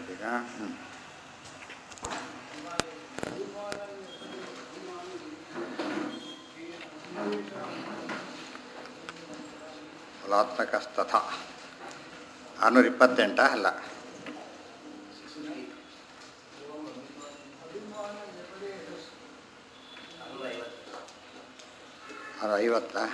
ಈಗ ಹ್ಞೂ ಫಲಾತ್ಮಕಸ್ತಥ ಆರುನೂರ ಇಪ್ಪತ್ತೆಂಟ ಅಲ್ಲ ಅದು ಐವತ್ತಾ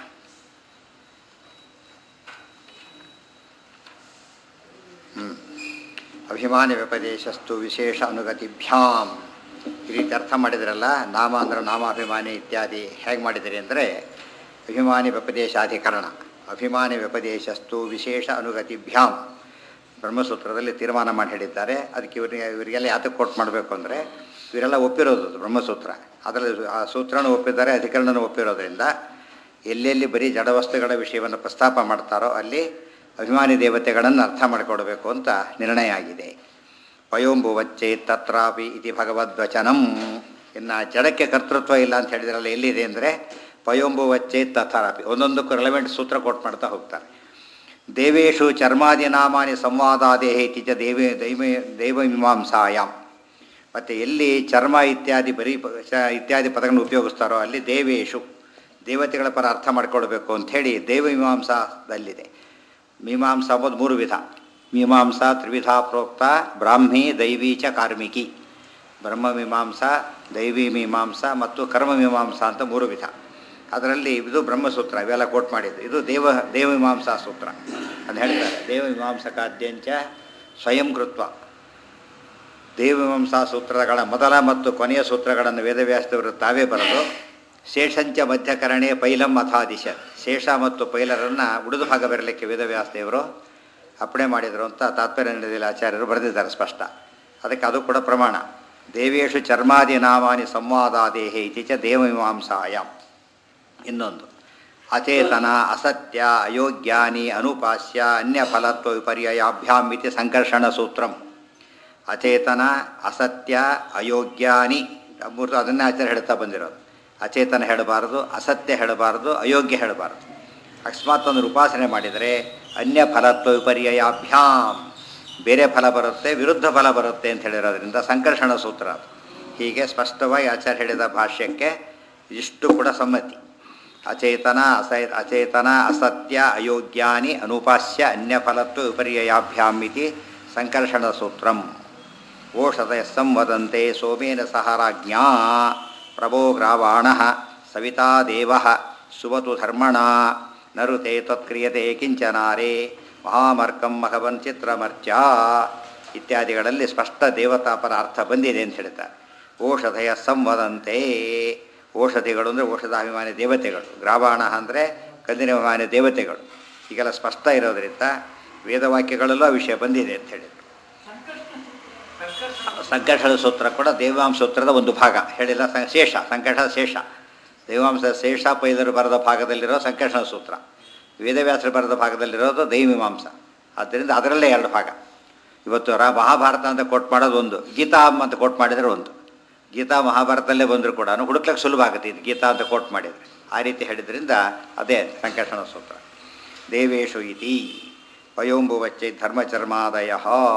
ಹ್ಞೂ ಅಭಿಮಾನಿ ವ್ಯಪದೇಶಸ್ತು ವಿಶೇಷ ಅನುಗತಿಭ್ಯಾಮ್ ಈ ರೀತಿ ಅರ್ಥ ಮಾಡಿದ್ರಲ್ಲ ನಾಮ ಅಂದ್ರೆ ನಾಮಾಭಿಮಾನಿ ಇತ್ಯಾದಿ ಹೇಗೆ ಮಾಡಿದಿರಿ ಅಂದರೆ ಅಭಿಮಾನಿ ವ್ಯಪದೇಶಾಧಿಕರಣ ಅಭಿಮಾನಿ ವ್ಯಪದೇಶಸ್ತು ವಿಶೇಷ ಅನುಗತಿಭ್ಯಾಮ್ ಬ್ರಹ್ಮಸೂತ್ರದಲ್ಲಿ ತೀರ್ಮಾನ ಮಾಡಿ ಹೇಳಿದ್ದಾರೆ ಅದಕ್ಕೆ ಇವರಿಗೆ ಇವರಿಗೆಲ್ಲ ಯಾತಕ್ಕೆ ಕೊಟ್ಟು ಮಾಡಬೇಕು ಅಂದರೆ ಇವರೆಲ್ಲ ಒಪ್ಪಿರೋದು ಅದು ಬ್ರಹ್ಮಸೂತ್ರ ಅದರಲ್ಲಿ ಆ ಸೂತ್ರನೂ ಒಪ್ಪಿದ್ದಾರೆ ಅಧಿಕರಣನೂ ಒಪ್ಪಿರೋದ್ರಿಂದ ಎಲ್ಲೆಲ್ಲಿ ಬರೀ ಜಡವಸ್ತುಗಳ ವಿಷಯವನ್ನು ಪ್ರಸ್ತಾಪ ಮಾಡ್ತಾರೋ ಅಲ್ಲಿ ಅಭಿಮಾನಿ ದೇವತೆಗಳನ್ನು ಅರ್ಥ ಮಾಡಿಕೊಡ್ಬೇಕು ಅಂತ ನಿರ್ಣಯ ಆಗಿದೆ ವಯೋಂಬುವಚ್ಚೆ ತತ್ರಾಪಿ ಇತಿ ಭಗವದ್ವಚನಂ ಇನ್ನು ಜಡಕ್ಕೆ ಕರ್ತೃತ್ವ ಇಲ್ಲ ಅಂತ ಹೇಳಿದ್ರಲ್ಲ ಎಲ್ಲಿದೆ ಅಂದರೆ ಪಯೋಂಬುವಚ್ಚೆ ತಥಾಪಿ ಒಂದೊಂದಕ್ಕೂ ರೆಲೆವೆಂಟ್ ಸೂತ್ರ ಕೊಟ್ಟು ಮಾಡ್ತಾ ಹೋಗ್ತಾರೆ ದೇವೇಶು ಚರ್ಮಾದಿ ನಾಮಾನಿ ಸಂವಾದಾದೇಹಿ ಚ ದೇವೇ ದೈವ ದೈವಮೀಮಾಂಸಾಯಾಮ್ ಮತ್ತು ಎಲ್ಲಿ ಚರ್ಮ ಇತ್ಯಾದಿ ಬರೀ ಪ- ಚ- ಇತ್ಯಾದಿ ಪದಗಳನ್ನು ಉಪಯೋಗಿಸ್ತಾರೋ ಅಲ್ಲಿ ದೇವೇಶು ದೇವತೆಗಳ ಪರ ಅರ್ಥ ಮಾಡಿಕೊಳ್ಬೇಕು ಅಂಥೇಳಿ ದೇವಮೀಮಾಂಸಾದಲ್ಲಿದೆ ಮೀಮಾಂಸಾ ಅಂಬೋದು ಮೂರು ವಿಧ ಮೀಮಾಂಸಾ ತ್ರಿವಿಧ ಪ್ರೋಕ್ತ ಬ್ರಾಹ್ಮಿ ದೈವಿ ಚ ಕಾರ್ಮಿಕಿ ಬ್ರಹ್ಮ ಮೀಮಾಂಸಾ ದೈವಿ ಮೀಮಾಂಸಾ ಮತ್ತು ಕರ್ಮ ಮೀಮಾಂಸಾ ಅಂತ ಮೂರು ವಿಧ ಅದರಲ್ಲಿ ಇದು ಬ್ರಹ್ಮಸೂತ್ರ ಇವೆಲ್ಲ ಕೋಟ್ ಮಾಡಿದ್ದು ಇದು ದೇವ ದೇವಮೀಮಾಂಸಾ ಸೂತ್ರ ಅಂತ ಹೇಳ್ತಾರೆ ದೇವಮೀಮಾಂಸಕಾದ್ಯಂಚ ಸ್ವಯಂ ಕೃತ್ವ ದೇವಮೀಮಾಂಸಾ ಸೂತ್ರಗಳ ಮೊದಲ ಮತ್ತು ಕೊನೆಯ ಸೂತ್ರಗಳನ್ನು ವೇದವ್ಯಾಸದವರು ತಾವೇ ಬರೆದು ಶೇಷಂಚ ಮಧ್ಯಕರಣೆ ಪೈಲಂ ಅಥಾದಿಶ ಶೇಷ ಮತ್ತು ಪೈಲರನ್ನು ಉಳಿದು ಭಾಗ ಬರಲಿಕ್ಕೆ ವೇದವ್ಯಾಸದೇವರು ಅಪ್ಪಣೆ ಮಾಡಿದರು ಅಂತ ತಾತ್ಪರ್ಯ ನಡೆದಿಲ್ಲ ಆಚಾರ್ಯರು ಬರೆದಿದ್ದಾರೆ ಸ್ಪಷ್ಟ ಅದಕ್ಕೆ ಅದು ಕೂಡ ಪ್ರಮಾಣ ದೇವೇಶು ಚರ್ಮಾದಿ ನಾಮಾನಿ ಸಂವಾದಾದೇಹೇ ಇತಿ ಚ ದೇವಮೀಮಾಂಸಾಯಾಮ್ ಇನ್ನೊಂದು ಅಚೇತನ ಅಸತ್ಯ ಅಯೋಗ್ಯಾನಿ ಅನುಪಾಸ್ಯ ಅನ್ಯಫಲತ್ವ ವಿಪರ್ಯಯಾಭ್ಯಾಮ್ ಇತಿ ಸಂಕರ್ಷಣ ಸೂತ್ರಂ ಅಚೇತನ ಅಸತ್ಯ ಅಯೋಗ್ಯಾನಿ ಮೂರು ಅದನ್ನೇ ಆಚಾರ್ಯ ಹೇಳ್ತಾ ಬಂದಿರೋದು ಅಚೇತನ ಹೇಳಬಾರದು ಅಸತ್ಯ ಹೇಳಬಾರದು ಅಯೋಗ್ಯ ಹೇಳಬಾರದು ಅಕಸ್ಮಾತ್ ಒಂದು ಉಪಾಸನೆ ಮಾಡಿದರೆ ಅನ್ಯ ಫಲತ್ವ ವಿಪರ್ಯಯಾಭ್ಯಾಮ್ ಬೇರೆ ಫಲ ಬರುತ್ತೆ ವಿರುದ್ಧ ಫಲ ಬರುತ್ತೆ ಅಂತ ಹೇಳಿರೋದ್ರಿಂದ ಸಂಕರ್ಷಣ ಸೂತ್ರ ಅದು ಹೀಗೆ ಸ್ಪಷ್ಟವಾಗಿ ಆಚಾರ್ಯ ಹೇಳಿದ ಭಾಷ್ಯಕ್ಕೆ ಇಷ್ಟು ಕೂಡ ಸಮ್ಮತಿ ಅಚೇತನ ಅಸ ಅಚೇತನ ಅಸತ್ಯ ಅಯೋಗ್ಯಾನಿ ಅನುಪಾಸ್ಯ ಅನ್ಯಫಲತ್ವ ವಿಪರ್ಯಯಾಭ್ಯಾಮ್ ಇತಿ ಸಂಕರ್ಷಣ ಸೂತ್ರಂ ಓಷಧಯ ಸಂವದಂತೆ ಸೋಮೇನ ಸಹ ರಾಜ್ಞಾ ಪ್ರಭೋ ಗ್ರಾವಾಣ ಸವಿತಾ ದೇವ ಸುವತು ಧರ್ಮಣ ನರುತೆ ತ್ವತ್ಕ್ರಿಯತೆ ಕಿಂಚನಾರೇ ಮಹಾಮರ್ಕಂ ಮಹವನ್ ಚಿತ್ರಮರ್ಚ ಇತ್ಯಾದಿಗಳಲ್ಲಿ ಸ್ಪಷ್ಟ ದೇವತಾಪರ ಅರ್ಥ ಬಂದಿದೆ ಅಂತ ಹೇಳ್ತಾರೆ ಓಷಧಯ ಸಂವದಂತೆ ಔಷಧಿಗಳು ಅಂದರೆ ಔಷಧಾಭಿಮಾನಿ ದೇವತೆಗಳು ಗ್ರಾವಾಣ ಅಂದರೆ ಕಂದಿನಾಭಿಮಾನಿ ದೇವತೆಗಳು ಈಗೆಲ್ಲ ಸ್ಪಷ್ಟ ಇರೋದರಿಂದ ವೇದವಾಕ್ಯಗಳಲ್ಲೂ ಆ ವಿಷಯ ಬಂದಿದೆ ಅಂತ ಹೇಳಿದರು ಸಂಕರ್ಷಣ ಸೂತ್ರ ಕೂಡ ದೇವಾಂಶ ಸೂತ್ರದ ಒಂದು ಭಾಗ ಹೇಳಿಲ್ಲ ಸ- ಶೇಷ ಸಂಕರ್ಷಣ ಶೇಷ ದೇವಾಂಶ ಶೇಷ ಪೈದರು ಬರೆದ ಭಾಗದಲ್ಲಿರೋ ಸಂಕರ್ಷಣ ಸೂತ್ರ ವೇದವ್ಯಾಸರು ಬರೆದ ಭಾಗದಲ್ಲಿರೋದು ದೈವಮೀಮಾಂಸ ಆದ್ದರಿಂದ ಅದರಲ್ಲೇ ಎರಡು ಭಾಗ ಇವತ್ತು ರಾ ಮಹಾಭಾರತ ಅಂತ ಕೊಟ್ಟು ಮಾಡೋದು ಒಂದು ಗೀತಾ ಅಂತ ಕೊಟ್ಟು ಮಾಡಿದರೆ ಒಂದು ಗೀತಾ ಮಹಾಭಾರತದಲ್ಲೇ ಬಂದರೂ ಕೂಡ ಹುಡುಕ್ಲಿಕ್ಕೆ ಸುಲಭ ಆಗುತ್ತೆ ಇದು ಗೀತಾ ಅಂತ ಕೋಟ್ ಮಾಡಿದರೆ ಆ ರೀತಿ ಹೇಳಿದ್ರಿಂದ ಅದೇ ಸಂಕರ್ಷಣ ಸೂತ್ರ ದೇವೇಶು ಇತಿ ವಯೋಂಬುವಚ್ಚೆ ಧರ್ಮಚರ್ಮಾದಯ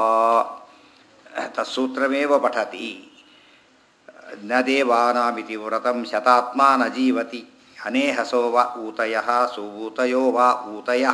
ತತ್ಸೂತ್ರಮೇವ ಪಠತಿ ನ ದೇವಾನಾಮಿತಿ ವ್ರತಂ ಶತಾತ್ಮ ನ ಜೀವತಿ ಅನೇಹಸೋ ವ ಊತಯ ಸುಊತಯೋ ವ ಊತಯ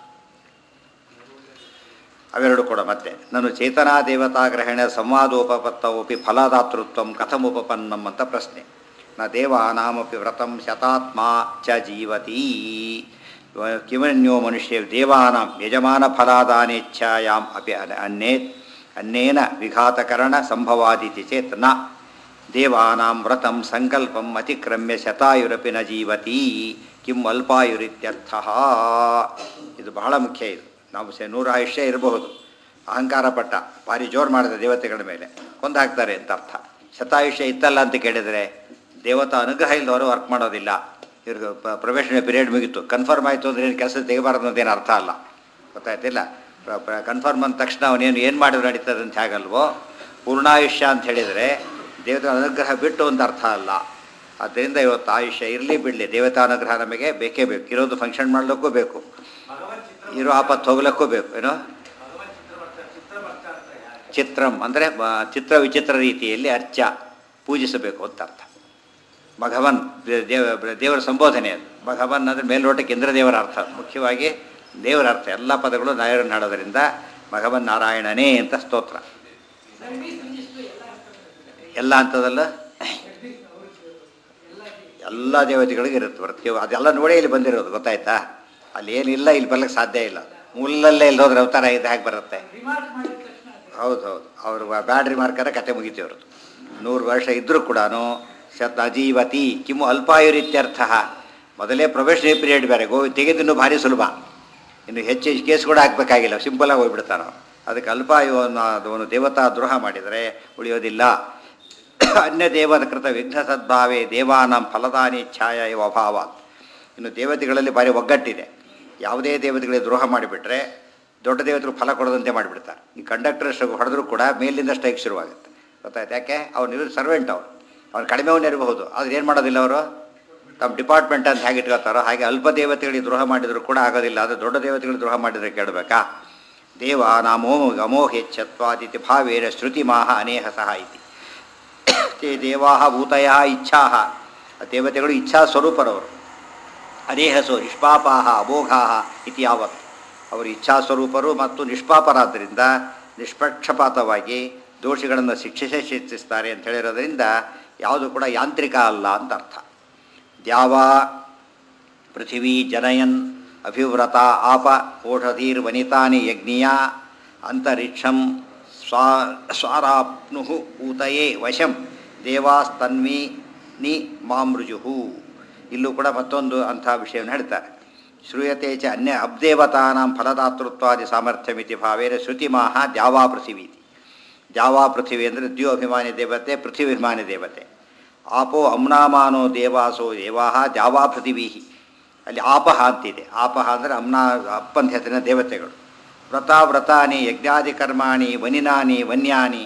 ಅವೆರಡು ಕೂಡ ಮತ್ತೆ ನಾನು ಚೇತನಾ ದೇವತಾಗ್ರಹಣ ಸಂವಾದೋಪಪತ್ತವಪಿ ಫಲದಾತೃತ್ವ ಕಥಮುಪಪನ್ನಂ ಅಂತ ಪ್ರಶ್ನೆ ನ ದೇವಾನಾಮಪಿ ವ್ರತಂ ಶತಾತ್ಮ ಚ ಜೀವತಿ ಕಿಮನ್ಯೋ ಮನುಷ್ಯ ದೇವಾನಾಂ ಯಜಮಾನ ಫಲಾದಾನೇಚ್ಛಾಯಾಮ್ ಅಪಿ ಅನ್- ಅನ್ನೇ ಅನ್ನೇನ ವಿಘಾತಕರಣ ಸಂಭವಾದಿತಿ ಚೇತ್ ನ ದೇವಾನಾಂ ವ್ರತಂ ಸಂಕಲ್ಪಂ ಅತಿಕ್ರಮ್ಯ ಶತಾಯುರಪಿ ನ ಜೀವತಿ ಕಿಂ ಅಲ್ಪಾಯುರಿತ್ಯರ್ಥ ಇದು ಬಹಳ ಮುಖ್ಯ ಇದು ನಾವು ಸೆ ನೂರು ಆಯುಷ್ಯ ಇರಬಹುದು ಅಹಂಕಾರ ಪಟ್ಟ ಭಾರಿ ಜೋರು ಮಾಡಿದ ದೇವತೆಗಳ ಮೇಲೆ ಕೊಂದು ಹಾಕ್ತಾರೆ ಅಂತ ಅರ್ಥ ಶತಾಯುಷ್ಯ ಇತ್ತಲ್ಲ ಅಂತ ಕೇಳಿದರೆ ದೇವತಾ ಅನುಗ್ರಹ ಇಲ್ಲದವರು ವರ್ಕ್ ಮಾಡೋದಿಲ್ಲ ಇವ್ರಿಗೆ ಪ್ರೊಬೇಷನ್ ಪೀರಿಯಡ್ ಮುಗೀತು ಕನ್ಫರ್ಮ್ ಆಯಿತು ಅಂದರೆ ಏನು ಕೆಲಸ ತೆಗಿಬಾರ್ದು ಅಂತೇನು ಅರ್ಥ ಅಲ್ಲ ಗೊತ್ತಾಯ್ತಿಲ್ಲ ಕನ್ಫರ್ಮ್ ಅಂದ ತಕ್ಷಣ ಅವನೇನು ಏನು ಮಾಡಿದ್ರು ನಡೀತದೆ ಅಂತ ಹೇಗಲ್ವೋ ಪೂರ್ಣಾಯುಷ್ಯ ಅಂತ ಹೇಳಿದರೆ ದೇವತಾ ಅನುಗ್ರಹ ಬಿಟ್ಟು ಅಂತ ಅರ್ಥ ಅಲ್ಲ ಆದ್ದರಿಂದ ಇವತ್ತು ಆಯುಷ್ಯ ಇರಲಿ ಬಿಡಲಿ ದೇವತಾ ಅನುಗ್ರಹ ನಮಗೆ ಬೇಕೇ ಬೇಕು ಇರೋದು ಫಂಕ್ಷನ್ ಮಾಡಲಿಕ್ಕೂ ಬೇಕು ಇರೋ ಆಪತ್ತು ಹೋಗ್ಲಿಕ್ಕೂ ಬೇಕು ಏನೋ ಚಿತ್ರಂ ಅಂದರೆ ಚಿತ್ರ ವಿಚಿತ್ರ ರೀತಿಯಲ್ಲಿ ಅರ್ಚ ಪೂಜಿಸಬೇಕು ಅಂತ ಅರ್ಥ ಭಗವನ್ ದೇ- ದೇವ ದೇವರ ಸಂಬೋಧನೆ ಅದು ಭಗವನ್ ಅಂದರೆ ಮೇಲ್ನೋಟಕ್ಕೆ ಇಂದ್ರದೇವರ ಅರ್ಥ ಮುಖ್ಯವಾಗಿ ದೇವರ ಅರ್ಥ ಎಲ್ಲ ಪದಗಳು ನಾರಾಯಣ ಹಾಡೋದರಿಂದ ಭಗವನ್ ನಾರಾಯಣನೇ ಅಂತ ಸ್ತೋತ್ರ ಎಲ್ಲ ಹಂತದಲ್ಲ ಎಲ್ಲ ದೇವತೆಗಳಿಗೆ ಇರುತ್ತೆ ಪ್ರತಿಯೊ ಅದೆಲ್ಲ ನೋಡೇ ಇಲ್ಲಿ ಬಂದಿರೋದು ಗೊತ್ತಾಯ್ತಾ ಅಲ್ಲಿ ಏನಿಲ್ಲ ಇಲ್ಲಿ ಬರ್ಲಿಕ್ಕೆ ಸಾಧ್ಯ ಇಲ್ಲ ಮೂಲಲ್ಲೇ ಇಲ್ಲಿ ಹೋದ್ರೆ ಅವತಾರ ಇದು ಹೇಗೆ ಬರುತ್ತೆ ಹೌದು ಹೌದು ಅವರು ಬ್ಯಾಡ್ರಿ ಮಾರ್ಕರ ಕತೆ ಮುಗಿತು ಅವ್ರದ್ದು ನೂರು ವರ್ಷ ಇದ್ದರೂ ಕೂಡ ಶತ ಅಜೀವತಿ ಕಿಮು ಅಲ್ಪಾಯುರಿತ್ಯರ್ಥ ಮೊದಲೇ ಪ್ರೊಬೇಷನರಿ ಪೀರಿಯಡ್ ಬೇರೆ ಗೋ ತೆಗೆದಿನ್ನೂ ಭಾರಿ ಸುಲಭ ಇನ್ನು ಹೆಚ್ಚು ಹೆಚ್ಚು ಕೇಸ್ ಕೂಡ ಹಾಕಬೇಕಾಗಿಲ್ಲ ಸಿಂಪಲಾಗಿ ಹೋಗ್ಬಿಡ್ತಾನೆ ಅವ್ನು. ಅದಕ್ಕೆ ಅಲ್ಪಾಯು ಅನ್ನೋ ಅದನ್ನು ದೇವತಾ ದ್ರೋಹ ಮಾಡಿದರೆ ಉಳಿಯೋದಿಲ್ಲ ಅನ್ಯ ದೇವದ ಕೃತ ವಿಘ್ನ ಸದ್ಭಾವೇ ದೇವಾನಾಂ ಫಲದಾನಿ ಛಾಯ ಇವ ಅಭಾವ ಇನ್ನು ದೇವತೆಗಳಲ್ಲಿ ಭಾರಿ ಒಗ್ಗಟ್ಟಿದೆ ಯಾವುದೇ ದೇವತೆಗಳಿಗೆ ದ್ರೋಹ ಮಾಡಿಬಿಟ್ರೆ ದೊಡ್ಡ ದೇವತೆಗಳು ಫಲ ಕೊಡದಂತೆ ಮಾಡಿಬಿಡ್ತಾರೆ ಈ ಕಂಡಕ್ಟರ್ ಹೊಡೆದ್ರು ಕೂಡ ಮೇಲಿಂದ ಸ್ಟ್ರೈಕ್ ಶುರುವಾಗುತ್ತೆ ಗೊತ್ತಾಯ್ತು ಯಾಕೆ ಅವ್ನು ಸರ್ವೆಂಟ್ ಅವ್ರು ಅವ್ನು ಕಡಿಮೆವನ್ನ ಇರಬಹುದು ಆದ್ರೆ ಏನು ಮಾಡೋದಿಲ್ಲ ಅವರು ತಮ್ಮ ಡಿಪಾರ್ಟ್ಮೆಂಟ್ ಅಂತ ಹೇಗೆ ಇಟ್ಕೋತಾರೋ ಹಾಗೆ ಅಲ್ಪ ದೇವತೆಗಳಿಗೆ ದ್ರೋಹ ಮಾಡಿದ್ರು ಕೂಡ ಆಗೋದಿಲ್ಲ ಆದರೆ ದೊಡ್ಡ ದೇವತೆಗಳಿಗೆ ದ್ರೋಹ ಮಾಡಿದರೆ ಕೇಳಬೇಕಾ ದೇವ ನಾಮೋ ಅಮೋಹೆಚ್ಛತ್ವಾದಿತಿ ಭಾವೇನ ಶ್ರುತಿ ಮಾಹ ಅನೇಹ ಸಹ ಇತಿ ತೇ ದೇವಾ ಭೂತಯ ಇಚ್ಛಾ ದೇವತೆಗಳು ಇಚ್ಛಾ ಸ್ವರೂಪರವರು ಅನೇಹಸು ನಿಷ್ಪಾಪಾಹ ಅಮೋಘಾಹ ಇತಿ ಯಾವತ್ ಅವರು ಇಚ್ಛಾ ಸ್ವರೂಪರು ಮತ್ತು ನಿಷ್ಪಾಪರಾದ್ದರಿಂದ ನಿಷ್ಪಕ್ಷಪಾತವಾಗಿ ದೋಷಿಗಳನ್ನು ಶಿಕ್ಷಿಸೇ ಶಿಕ್ಷಿಸ್ತಾರೆ ಅಂತ ಹೇಳಿರೋದ್ರಿಂದ ಯಾವುದು ಕೂಡ ಯಾಂತ್ರಿಕ ಅಲ್ಲ ಅಂತ ಅರ್ಥ ದ್ಯಾವ ಪೃಥಿವೀ ಜನಯನ್ ಅಭಿವ್ರತ ಆಪ ಓಷಧೀರ್ವನಿತಾನಿ ಯಜ್ಞೀಯ ಅಂತರಿಕ್ಷಂ ಸ್ವಾ ಸ್ವಾರಾಪ್ನು ಊತಯೇ ವಶಂ ದೇವಾಸ್ತನ್ವಿ ನಿ ಮಾಮೃಜು ಇಲ್ಲೂ ಕೂಡ ಮತ್ತೊಂದು ಅಂಥ ವಿಷಯವನ್ನು ಹೇಳ್ತಾರೆ ಶ್ರೂಯತೆ ಚ ಅನ್ಯ ಅಬ್ದೇವತಾನಾಂ ಫಲದಾತೃತ್ವಾದಿ ಸಾಮರ್ಥ್ಯಮಿತಿ ಭಾವೇನ ಶ್ರುತಿಮಾಹ ದ್ಯಾವಾ ಪೃಥಿವೀತಿ ದ್ಯಾವಾ ಪೃಥಿವಿ ಅಂದರೆ ದ್ಯೋ ಅಭಿಮಾನಿ ದೇವತೆ ಪೃಥ್ವಿಭಿಮಾನಿ ದೇವತೆ ಆಪೋ ಅಮ್ನಾಮಾನೋ ದೇವಾಸೋ ದೇವಾಹ ದ್ಯಾವಾ ಪೃಥಿವೀಹಿ ಅಲ್ಲಿ ಆಪಹ ಅಂತಿದೆ ಆಪಹ ಅಂದರೆ ಅಮ್ನಾ ಅಪ್ಪಂತ ಹೆಸರಿನ ದೇವತೆಗಳು ವ್ರತ ವ್ರತಾನಿ ಯಜ್ಞಾದಿ ಕರ್ಮಾಣಿ ವನಿನಾನಿ ವನ್ಯಾನಿ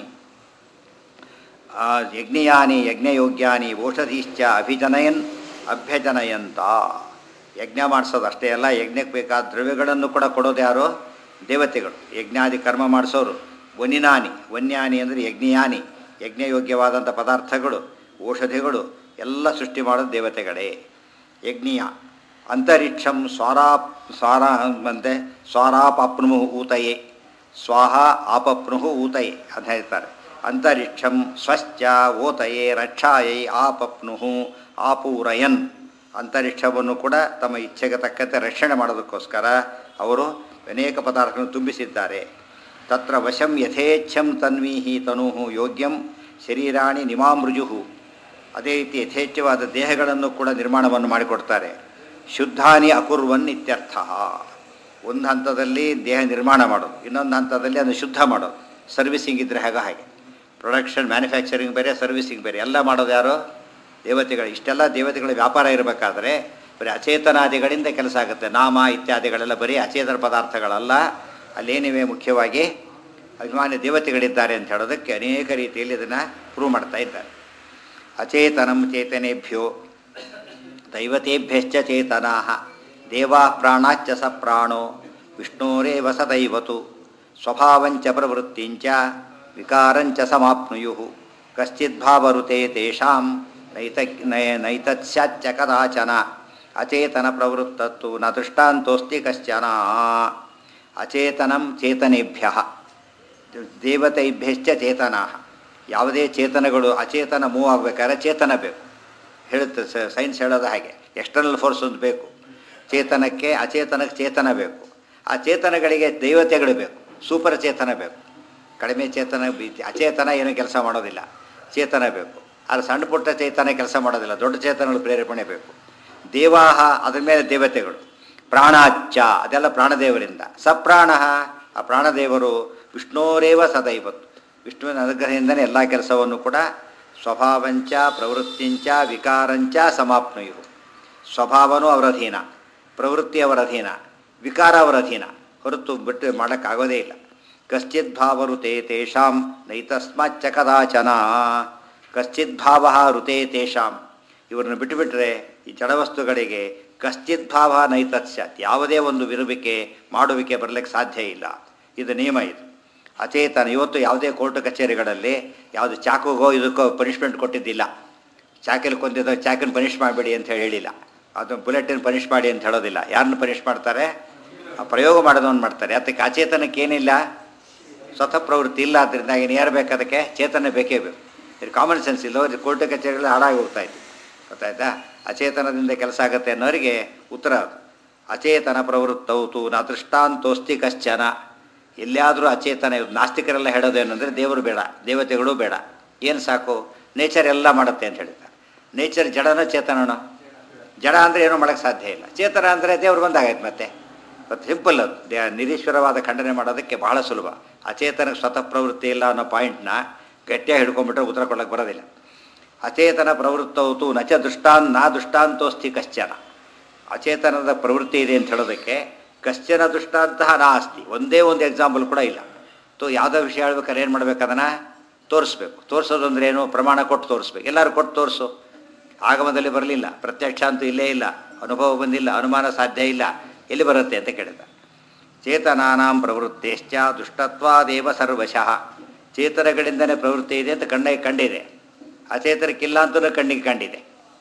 ಆ, ಯಜ್ಞಯಾನಿ ಯಜ್ಞಯೋಗ್ಯಾನಿ ಓಷಧೀಶ್ಚ ಅಭಿಜನಯನ್ ಅಭ್ಯಜನಯಂತ ಯಜ್ಞ ಮಾಡಿಸೋದು ಅಷ್ಟೇ ಅಲ್ಲ ಯಜ್ಞಕ್ಕೆ ಬೇಕಾದ ದ್ರವ್ಯಗಳನ್ನು ಕೂಡ ಕೊಡೋದು ಯಾರು ದೇವತೆಗಳು ಯಜ್ಞಾದಿ ಕರ್ಮ ಮಾಡಿಸೋರು ವನಿನಾನಿ ವನ್ಯಾನಿ ಅಂದರೆ ಯಜ್ಞಯಾನಿ ಯಜ್ಞಯೋಗ್ಯವಾದಂಥ ಪದಾರ್ಥಗಳು ಔಷಧಿಗಳು ಎಲ್ಲ ಸೃಷ್ಟಿ ಮಾಡೋದು ದೇವತೆಗಳೇ ಯಜ್ಞೀಯ ಅಂತರಿಕ್ಷಂ ಸ್ವಾರಾಪ್ ಸ್ವಾರ ಅಂತೆ ಸ್ವಾರಾಪಾಪ್ನು ಊತಯೇ ಸ್ವಾಹ ಆಪಪ್ನು ಊತಯೇ ಅಂತ ಹೇಳ್ತಾರೆ ಅಂತರಿಕ್ಷಂ ಸ್ವಶ್ಚ ಓತಯೇ ರಕ್ಷಾಯೈ ಆಪಪ್ನು ಆಪೂರಯನ್ ಅಂತರಿಕ್ಷವನ್ನು ಕೂಡ ತಮ್ಮ ಇಚ್ಛೆಗೆ ತಕ್ಕಂತೆ ರಕ್ಷಣೆ ಮಾಡೋದಕ್ಕೋಸ್ಕರ ಅವರು ಅನೇಕ ಪದಾರ್ಥಗಳನ್ನು ತುಂಬಿಸಿದ್ದಾರೆ ತತ್ರ ವಶಂ ಯಥೇಚ್ಛಂ ತನ್ವೀಹಿ ತನು ಯೋಗ್ಯಂ ಶರೀರಾಣಿ ನಿಮಾಮೃಜು ಅದೇ ರೀತಿ ಯಥೇಚ್ಛವಾದ ದೇಹಗಳನ್ನು ಕೂಡ ನಿರ್ಮಾಣವನ್ನು ಮಾಡಿಕೊಡ್ತಾರೆ ಶುದ್ಧಾನಿ ಅಕುರ್ವನ್ ಇತ್ಯರ್ಥ ಒಂದು ಹಂತದಲ್ಲಿ ದೇಹ ನಿರ್ಮಾಣ ಮಾಡೋದು ಇನ್ನೊಂದು ಹಂತದಲ್ಲಿ ಅದನ್ನು ಶುದ್ಧ ಮಾಡೋದು ಸರ್ವಿಸಿಂಗ್ ಇದ್ದರೆ ಹಾಗೆ ಹಾಗೆ ಪ್ರೊಡಕ್ಷನ್ ಮ್ಯಾನುಫ್ಯಾಕ್ಚರಿಂಗ್ ಬೇರೆ ಸರ್ವಿಸಿಂಗ್ ಬೇರೆ ಎಲ್ಲ ಮಾಡೋದು ಯಾರು ದೇವತೆಗಳು ಇಷ್ಟೆಲ್ಲ ದೇವತೆಗಳ ವ್ಯಾಪಾರ ಇರಬೇಕಾದ್ರೆ ಬರೀ ಅಚೇತನಾದಿಗಳಿಂದ ಕೆಲಸ ಆಗುತ್ತೆ ನಾಮ ಇತ್ಯಾದಿಗಳೆಲ್ಲ ಬರೀ ಅಚೇತನ ಪದಾರ್ಥಗಳಲ್ಲ ಅಲ್ಲೇನಿವೆ ಮುಖ್ಯವಾಗಿ ಅಭಿಮಾನಿ ದೇವತೆಗಳಿದ್ದಾರೆ ಅಂತ ಹೇಳೋದಕ್ಕೆ ಅನೇಕ ರೀತಿಯಲ್ಲಿ ಇದನ್ನು ಪ್ರೂವ್ ಮಾಡ್ತಾ ಇದ್ದಾರೆ ಅಚೇತನಂ ಚೇತನೇಭ್ಯೋ ದೈವತೆಭ್ಯಶ್ಚ ಚೇತನಾ ದೇವಾ ಪ್ರಾಣಾಚ್ಚ ಸ ಪ್ರಾಣೋ ವಿಷ್ಣೋರೇವ ಸ ದೈವತು ಸ್ವಭಾವಂಚ ಪ್ರವೃತ್ತಿಂಚ ವಿಕಾರಂಚ ಸಮಾಪ್ನುಯು ಕಶ್ಚಿದ್ಭಾವರುತೆ ತೇಷಾಂ ನೈತ ನೈ- ನೈತತ್ಸ್ಯಾಚ್ಚ ಕದಾಚನ ಅಚೇತನ ಪ್ರವೃತ್ತತ್ತು ನ ದೃಷ್ಟಾಂತೋಸ್ತಿ ಕಶ್ಚನ ಅಚೇತನಂ ಚೇತನೇಭ್ಯ ದೇವತೆಭ್ಯಶ್ಚ ಚೇತನಾ ಯಾವುದೇ ಚೇತನಗಳು ಅಚೇತನ ಮೂವ್ ಆಗಬೇಕಾದ್ರೆ ಚೇತನ ಬೇಕು ಹೇಳುತ್ತೆ ಸ- ಸೈನ್ಸ್ ಹೇಳೋದು ಹಾಗೆ ಎಕ್ಸ್ಟರ್ನಲ್ ಫೋರ್ಸ್ ಒಂದು ಬೇಕು ಚೇತನಕ್ಕೆ ಅಚೇತನಕ್ಕೆ ಚೇತನ ಬೇಕು ಆ ಚೇತನಗಳಿಗೆ ದೈವತೆಗಳು ಬೇಕು ಸೂಪರ್ ಚೇತನ ಬೇಕು ಕಡಿಮೆ ಚೇತನ ಬಿ- ಅಚೇತನ ಏನೂ ಕೆಲಸ ಮಾಡೋದಿಲ್ಲ ಚೇತನ ಬೇಕು ಆದರೆ ಸಣ್ಣ ಪುಟ್ಟ ಚೇತನ ಕೆಲಸ ಮಾಡೋದಿಲ್ಲ ದೊಡ್ಡ ಚೇತನಗಳು ಪ್ರೇರೇಪಣೆ ಬೇಕು ದೇವಾಹ ಅದ್ರ ಮೇಲೆ ದೇವತೆಗಳು ಪ್ರಾಣಾಚ್ಚ ಅದೆಲ್ಲ ಪ್ರಾಣದೇವರಿಂದ ಸಪ್ರಾಣ ಆ ಪ್ರಾಣದೇವರು ವಿಷ್ಣೋರೇವ ಸದೈವತ್ತು ವಿಷ್ಣುವಿನ ಅನುಗ್ರಹದಿಂದನೇ ಎಲ್ಲ ಕೆಲಸವನ್ನು ಕೂಡ ಸ್ವಭಾವಂಚ ಪ್ರವೃತ್ತಿಂಚ ವಿಕಾರಂಚ ಸಮಾಪ್ನುಯು ಸ್ವಭಾವನೂ ಅವರ ಅಧೀನ ಪ್ರವೃತ್ತಿ ಅವರ ಅಧೀನ ವಿಕಾರ ಅವರ ಅಧೀನ ಹೊರತು ಬಿಟ್ಟು ಮಾಡೋಕ್ಕಾಗೋದೇ ಇಲ್ಲ ಕಶ್ಚಿತ್ ಭಾವ ಋತೆ ತೇಷಾಂ ನೈತಸ್ಮಾಚ್ಚ ಕದಾಚನ ಕಶ್ಚಿತ್ ಭಾವ ಋತೆ ತೇಷಾಂ ಇವ್ರನ್ನ ಬಿಟ್ಟುಬಿಟ್ರೆ ಈ ಜಡವಸ್ತುಗಳಿಗೆ ಕಶ್ಚಿತ್ ಭಾವ ನೈತತ್ಸ್ಯಾತ್ ಯಾವುದೇ ಒಂದು ವಿರುವಿಕೆ ಮಾಡುವಿಕೆ ಬರಲಿಕ್ಕೆ ಸಾಧ್ಯ ಇಲ್ಲ ಇದು ನಿಯಮ ಇದು ಅಚೇತನ ಇವತ್ತು ಯಾವುದೇ ಕೋರ್ಟ್ ಕಚೇರಿಗಳಲ್ಲಿ ಯಾವುದು ಚಾಕುಗೋ ಇದಕ್ಕೋ ಪನಿಷ್ಮೆಂಟ್ ಕೊಟ್ಟಿದ್ದಿಲ್ಲ ಚಾಕಲ್ಲಿ ಕೊಂದಿದ್ದ ಚಾಕನ್ನು ಪನಿಷ್ ಮಾಡಬೇಡಿ ಅಂತ ಹೇಳಿ ಹೇಳಿಲ್ಲ ಅದು ಬುಲೆಟಿನ್ ಪನಿಷ್ ಮಾಡಿ ಅಂತ ಹೇಳೋದಿಲ್ಲ ಯಾರನ್ನ ಪನಿಷ್ ಮಾಡ್ತಾರೆ ಆ ಪ್ರಯೋಗ ಮಾಡೋದನ್ನು ಮಾಡ್ತಾರೆ ಅದಕ್ಕೆ ಅಚೇತನಕ್ಕೆ ಏನಿಲ್ಲ ಸ್ವತಃ ಪ್ರವೃತ್ತಿ ಇಲ್ಲ ಆದ್ದರಿಂದ ಏನು ಯಾರು ಬೇಕು ಅದಕ್ಕೆ ಚೇತನ ಬೇಕೇ ಬೇಕು ಇದು ಕಾಮನ್ ಸೆನ್ಸ್ ಇಲ್ಲ ಇದು ಕೋರ್ಟ್ ಕಚೇರಿಗಳು ಹಾಳಾಗಿ ಹೋಗ್ತಾ ಇತ್ತು ಗೊತ್ತಾಯ್ತಾ ಅಚೇತನದಿಂದ ಕೆಲಸ ಆಗುತ್ತೆ ಅನ್ನೋರಿಗೆ ಉತ್ತರ ಅದು ಅಚೇತನ ಪ್ರವೃತ್ತೌತು ನ ದೃಷ್ಟಾಂತೋಸ್ತಿ ಕಶ್ಚನ ಎಲ್ಲಿಯಾದರೂ ಅಚೇತನ ಇವ್ರು ನಾಸ್ತಿಕರೆಲ್ಲ ಹೇಳೋದೇನೆಂದರೆ ದೇವರು ಬೇಡ ದೇವತೆಗಳು ಬೇಡ ಏನು ಸಾಕು ನೇಚರ್ ಎಲ್ಲ ಮಾಡುತ್ತೆ ಅಂತ ಹೇಳ್ತಾರೆ ನೇಚರ್ ಜಡನೋ ಚೇತನನೋ ಜಡ ಅಂದರೆ ಏನೂ ಮಾಡೋಕ್ಕೆ ಸಾಧ್ಯ ಇಲ್ಲ ಚೇತನ ಅಂದರೆ ದೇವ್ರು ಬಂದಾಗೈತೆ ಮತ್ತೆ ಮತ್ತು ಸಿಂಪಲ್ ಅದು ದೇ ನಿರೀಶ್ವರವಾದ ಖಂಡನೆ ಮಾಡೋದಕ್ಕೆ ಬಹಳ ಸುಲಭ ಅಚೇತನಕ್ಕೆ ಸ್ವತಃ ಪ್ರವೃತ್ತಿ ಇಲ್ಲ ಅನ್ನೋ ಪಾಯಿಂಟ್ನ ಗಟ್ಟಿಯಾಗಿ ಹಿಡ್ಕೊಂಡ್ಬಿಟ್ರೆ ಉತ್ತರ ಕೊಡೋಕ್ಕೆ ಬರೋದಿಲ್ಲ ಅಚೇತನ ಪ್ರವೃತ್ತೌತು ನಚ ದುಷ್ಟಾನ್ ನಾ ದುಷ್ಟಾಂತೋಸ್ತಿ ಕಶ್ಚನ ಅಚೇತನದ ಪ್ರವೃತ್ತಿ ಇದೆ ಅಂತ ಹೇಳೋದಕ್ಕೆ ಕಶ್ಚನ ದುಷ್ಟಾಂತಹ ನಾ ಅಸ್ತಿ ಒಂದೇ ಒಂದು ಎಕ್ಸಾಂಪಲ್ ಕೂಡ ಇಲ್ಲ ತೋ ಯಾವುದೋ ವಿಷಯ ಹೇಳ್ಬೇಕಾದ್ರೆ ಏನು ಮಾಡ್ಬೇಕು ಅದನ್ನು ತೋರಿಸ್ಬೇಕು ತೋರಿಸೋದು ಅಂದ್ರೆ ಏನು ಪ್ರಮಾಣ ಕೊಟ್ಟು ತೋರಿಸ್ಬೇಕು ಎಲ್ಲರೂ ಕೊಟ್ಟು ತೋರಿಸು ಆಗಮದಲ್ಲಿ ಬರಲಿಲ್ಲ ಪ್ರತ್ಯಕ್ಷ ಅಂತೂ ಇಲ್ಲೇ ಇಲ್ಲ ಅನುಭವ ಬಂದಿಲ್ಲ ಅನುಮಾನ ಸಾಧ್ಯ ಇಲ್ಲ ಎಲ್ಲಿ ಬರುತ್ತೆ ಅಂತ ಕೇಳಿದ ಚೇತನಾನಾಂ ಪ್ರವೃತ್ತಿಶ್ಚ ದುಷ್ಟತ್ವಾದೇವ ಸರ್ವಶಃ ಚೇತನಗಳಿಂದನೇ ಪ್ರವೃತ್ತಿ ಇದೆ ಅಂತ ಕಣ್ಣಿಗೆ ಕಂಡಿದೆ ಅಚೇತನಕ್ಕಿಲ್ಲ ಅಂತಲೂ ಕಣ್ಣಿಗೆ ಕಂಡಿದೆ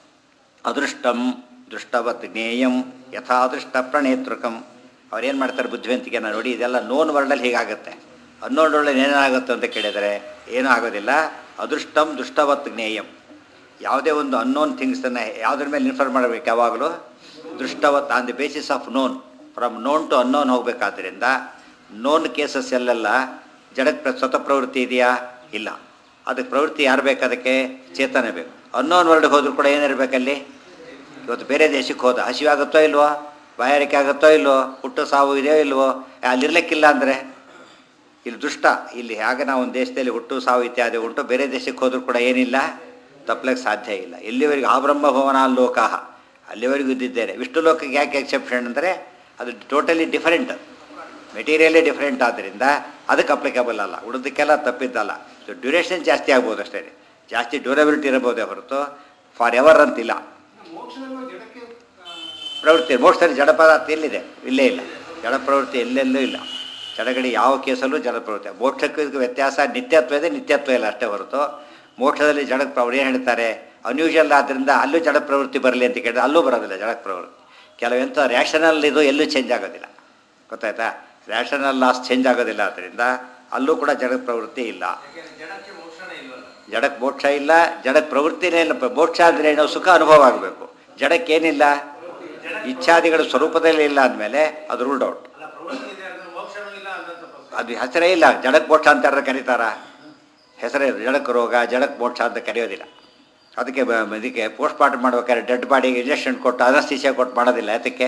ಅದೃಷ್ಟಂ ದೃಷ್ಟವತ್ ಜ್ಞೇಯಂ ಯಥಾದೃಷ್ಟ ಪ್ರಣೇತೃಕಂ ಅವ್ರೇನು ಮಾಡ್ತಾರೆ ಬುದ್ಧಿವಂತಿಕೆ ನಾನು ನೋಡಿ ಇದೆಲ್ಲ ನೋನ್ ವರ್ಡಲ್ಲಿ ಹೀಗಾಗುತ್ತೆ ಅನ್ನೋನ್ ವರ್ಡಲ್ಲಿ ಏನಾಗುತ್ತೆ ಅಂತ ಕೇಳಿದರೆ ಏನೂ ಆಗೋದಿಲ್ಲ ಅದೃಷ್ಟಂ ದುಷ್ಟವತ್ ಜ್ಞೇಯಂ ಯಾವುದೇ ಒಂದು ಅನ್ನೋನ್ ಥಿಂಗ್ಸನ್ನು ಯಾವುದ್ರ ಮೇಲೆ ಇನ್ಫಾರ್ಮ್ ಮಾಡಬೇಕು ಯಾವಾಗಲೂ ದೃಷ್ಟವತ್ on the basis of known from known to unknown ಹೋಗಬೇಕಾದ್ರಿಂದ ನೋನ್ ಕೇಸಸ್ ಎಲ್ಲೆಲ್ಲ ಜಡಕ್ಕೆ ಪ್ರ- ಸ್ವತಃ ಪ್ರವೃತ್ತಿ ಇದೆಯಾ ಇಲ್ಲ ಅದಕ್ಕೆ ಪ್ರವೃತ್ತಿ ಯಾರು ಬೇಕು ಅದಕ್ಕೆ ಚೇತನ ಬೇಕು ಅನ್ನೋನ್ ವರ್ಡ್ಗೆ ಹೋದ್ರೂ ಕೂಡ ಏನಿರಬೇಕಲ್ಲಿ ಇವತ್ತು ಬೇರೆ ದೇಶಕ್ಕೆ ಹೋದ ಹಸಿವಾಗುತ್ತೋ ಇಲ್ವೋ ಬಾಯಾರಿಕೆ ಆಗುತ್ತೋ ಇಲ್ವೋ ಹುಟ್ಟು ಸಾವು ಇದೆಯೋ ಇಲ್ವೋ ಅಲ್ಲಿರ್ಲಿಕ್ಕಿಲ್ಲ ಅಂದರೆ ಇಲ್ಲಿ ದುಷ್ಟ ಇಲ್ಲಿ ಹಾಗೆ ನಾವು ಒಂದು ದೇಶದಲ್ಲಿ ಹುಟ್ಟು ಸಾವು ಇತ್ಯಾದಿ ಉಂಟು ಬೇರೆ ದೇಶಕ್ಕೆ ಹೋದ್ರೂ ಕೂಡ ಏನಿಲ್ಲ ತಪ್ಪಲಿಕ್ಕೆ ಸಾಧ್ಯ ಇಲ್ಲ ಎಲ್ಲಿವರೆಗೂ ಆ ಬ್ರಹ್ಮ ಭವನ ಲೋಕಾಹ ಅಲ್ಲಿವರೆಗೂ ಇದ್ದಿದ್ದೇನೆ ವಿಷ್ಣು ಲೋಕಕ್ಕೆ ಯಾಕೆ ಎಕ್ಸೆಪ್ಷನ್ ಅಂದರೆ ಅದು ಟೋಟಲಿ ಡಿಫರೆಂಟ್ ಮೆಟೀರಿಯಲೇ ಡಿಫರೆಂಟ್ ಆದ್ದರಿಂದ ಅದಕ್ಕೆ ಅಪ್ಲಿಕಬಲ್ ಅಲ್ಲ ಉಳಿದಕ್ಕೆಲ್ಲ ತಪ್ಪಿದ್ದಲ್ಲ ಸೊ ಡ್ಯೂರೇಷನ್ ಜಾಸ್ತಿ ಆಗ್ಬೋದು ಅಷ್ಟೇ ಜಾಸ್ತಿ ಡ್ಯೂರಬಿಲಿಟಿ ಇರಬಹುದೇ ಹೊರತು ಫಾರ್ ಎವರ್ ಅಂತಿಲ್ಲ ಮೋಕ್ಷದಲ್ಲೂ ಜಡಕ್ಕೆ ಆ, ಪ್ರವೃತ್ತಿ ಮೋಕ್ಷದಲ್ಲಿ ಜಡ ಪದಾರ್ಥ ಎಲ್ಲಿದೆ ಇಲ್ಲೇ ಇಲ್ಲ ಜಡ ಪ್ರವೃತ್ತಿ ಎಲ್ಲೆಲ್ಲೂ ಇಲ್ಲ ಜಡಗಡಿ ಯಾವ ಕೇಸಲ್ಲೂ ಜಡ ಪ್ರವೃತ್ತಿ ಮೋಕ್ಷಕ್ಕೂ ಇದಕ್ಕೂ ವ್ಯತ್ಯಾಸ ನಿತ್ಯತ್ವ ಇದೆ ನಿತ್ಯತ್ವ ಇಲ್ಲ ಅಷ್ಟೇ ಹೊರತು ಮೋಕ್ಷದಲ್ಲಿ ಜಡ ಪ್ರವೃತ್ತಿ ಏನು ಹೇಳ್ತಾರೆ ಅನ್ಯೂಷಲ್ ಆದ್ದರಿಂದ ಅಲ್ಲೂ ಜಡ ಪ್ರವೃತ್ತಿ ಬರಲಿ ಅಂತ ಕೇಳಿದ್ರೆ ಅಲ್ಲೂ ಬರೋದಿಲ್ಲ ಜಡ ಪ್ರವೃತ್ತಿ ಕೆಲವೆಂಥ ರ್ಯಾಷನಲ್ ಇದು ಎಲ್ಲೂ ಚೇಂಜ್ ಆಗೋದಿಲ್ಲ ಗೊತ್ತಾಯ್ತಾ ರ್ಯಾಷನಲ್ ಲಾಸ್ ಚೇಂಜ್ ಆಗೋದಿಲ್ಲ ಆದ್ದರಿಂದ ಅಲ್ಲೂ ಕೂಡ ಜಡ ಪ್ರವೃತ್ತಿ ಇಲ್ಲ ಯಾಕೆಂದ್ರೆ ಜಡಕ್ಕೆ ಮೋಕ್ಷನೇ ಇಲ್ವಲ್ಲ ಜಡಕ್ಕೆ ಮೋಕ್ಷ ಇಲ್ಲ ಜಡಕ್ಕೆ ಪ್ರವೃತ್ತಿನೇ ಇಲ್ಲ ಮೋಕ್ಷ ಅಂದರೆ ಏನೋ ಸುಖ ಅನುಭವ ಆಗಬೇಕು ಜಡಕ್ಕೇನಿಲ್ಲ ಇಚ್ಛಾದಿಗಳ ಸ್ವರೂಪದಲ್ಲಿ ಇಲ್ಲ ಅಂದಮೇಲೆ ಅದು ರೂಲ್ಡ್ ಔಟ್ ಅಲ್ಲ ಪ್ರವೃತ್ತಿ ಇದೆ ಅಂದ್ರೆ ಮೋಕ್ಷನೂ ಇಲ್ಲ ಅಂತ ತಪ್ಪು ಅದು ಹೆಸರೇ ಇಲ್ಲ ಜಡಕ್ಕೆ ಮೋಕ್ಷ ಅಂತ ಯಾರು ಕರೀತಾರ ಹೆಸರೇ ಇಲ್ಲ. ಜಡಕ್ಕೆ ರೋಗ ಜಡಕ್ಕೆ ಮೋಕ್ಷ ಅಂತ ಕರೆಯೋದಿಲ್ಲ ಅದಕ್ಕೆ ಬ- ಇದಕ್ಕೆ ಪೋಸ್ಟ್ ಮಾರ್ಟಮ್ ಮಾಡ್ಬೇಕಾದ್ರೆ ಡೆಡ್ ಬಾಡಿಗೆ ಇಂಜೆಕ್ಷನ್ ಕೊಟ್ಟು ಅನಸ್ತೀಸಿಯ ಕೊಟ್ಟು ಮಾಡೋದಿಲ್ಲ ಯಾತಕ್ಕೆ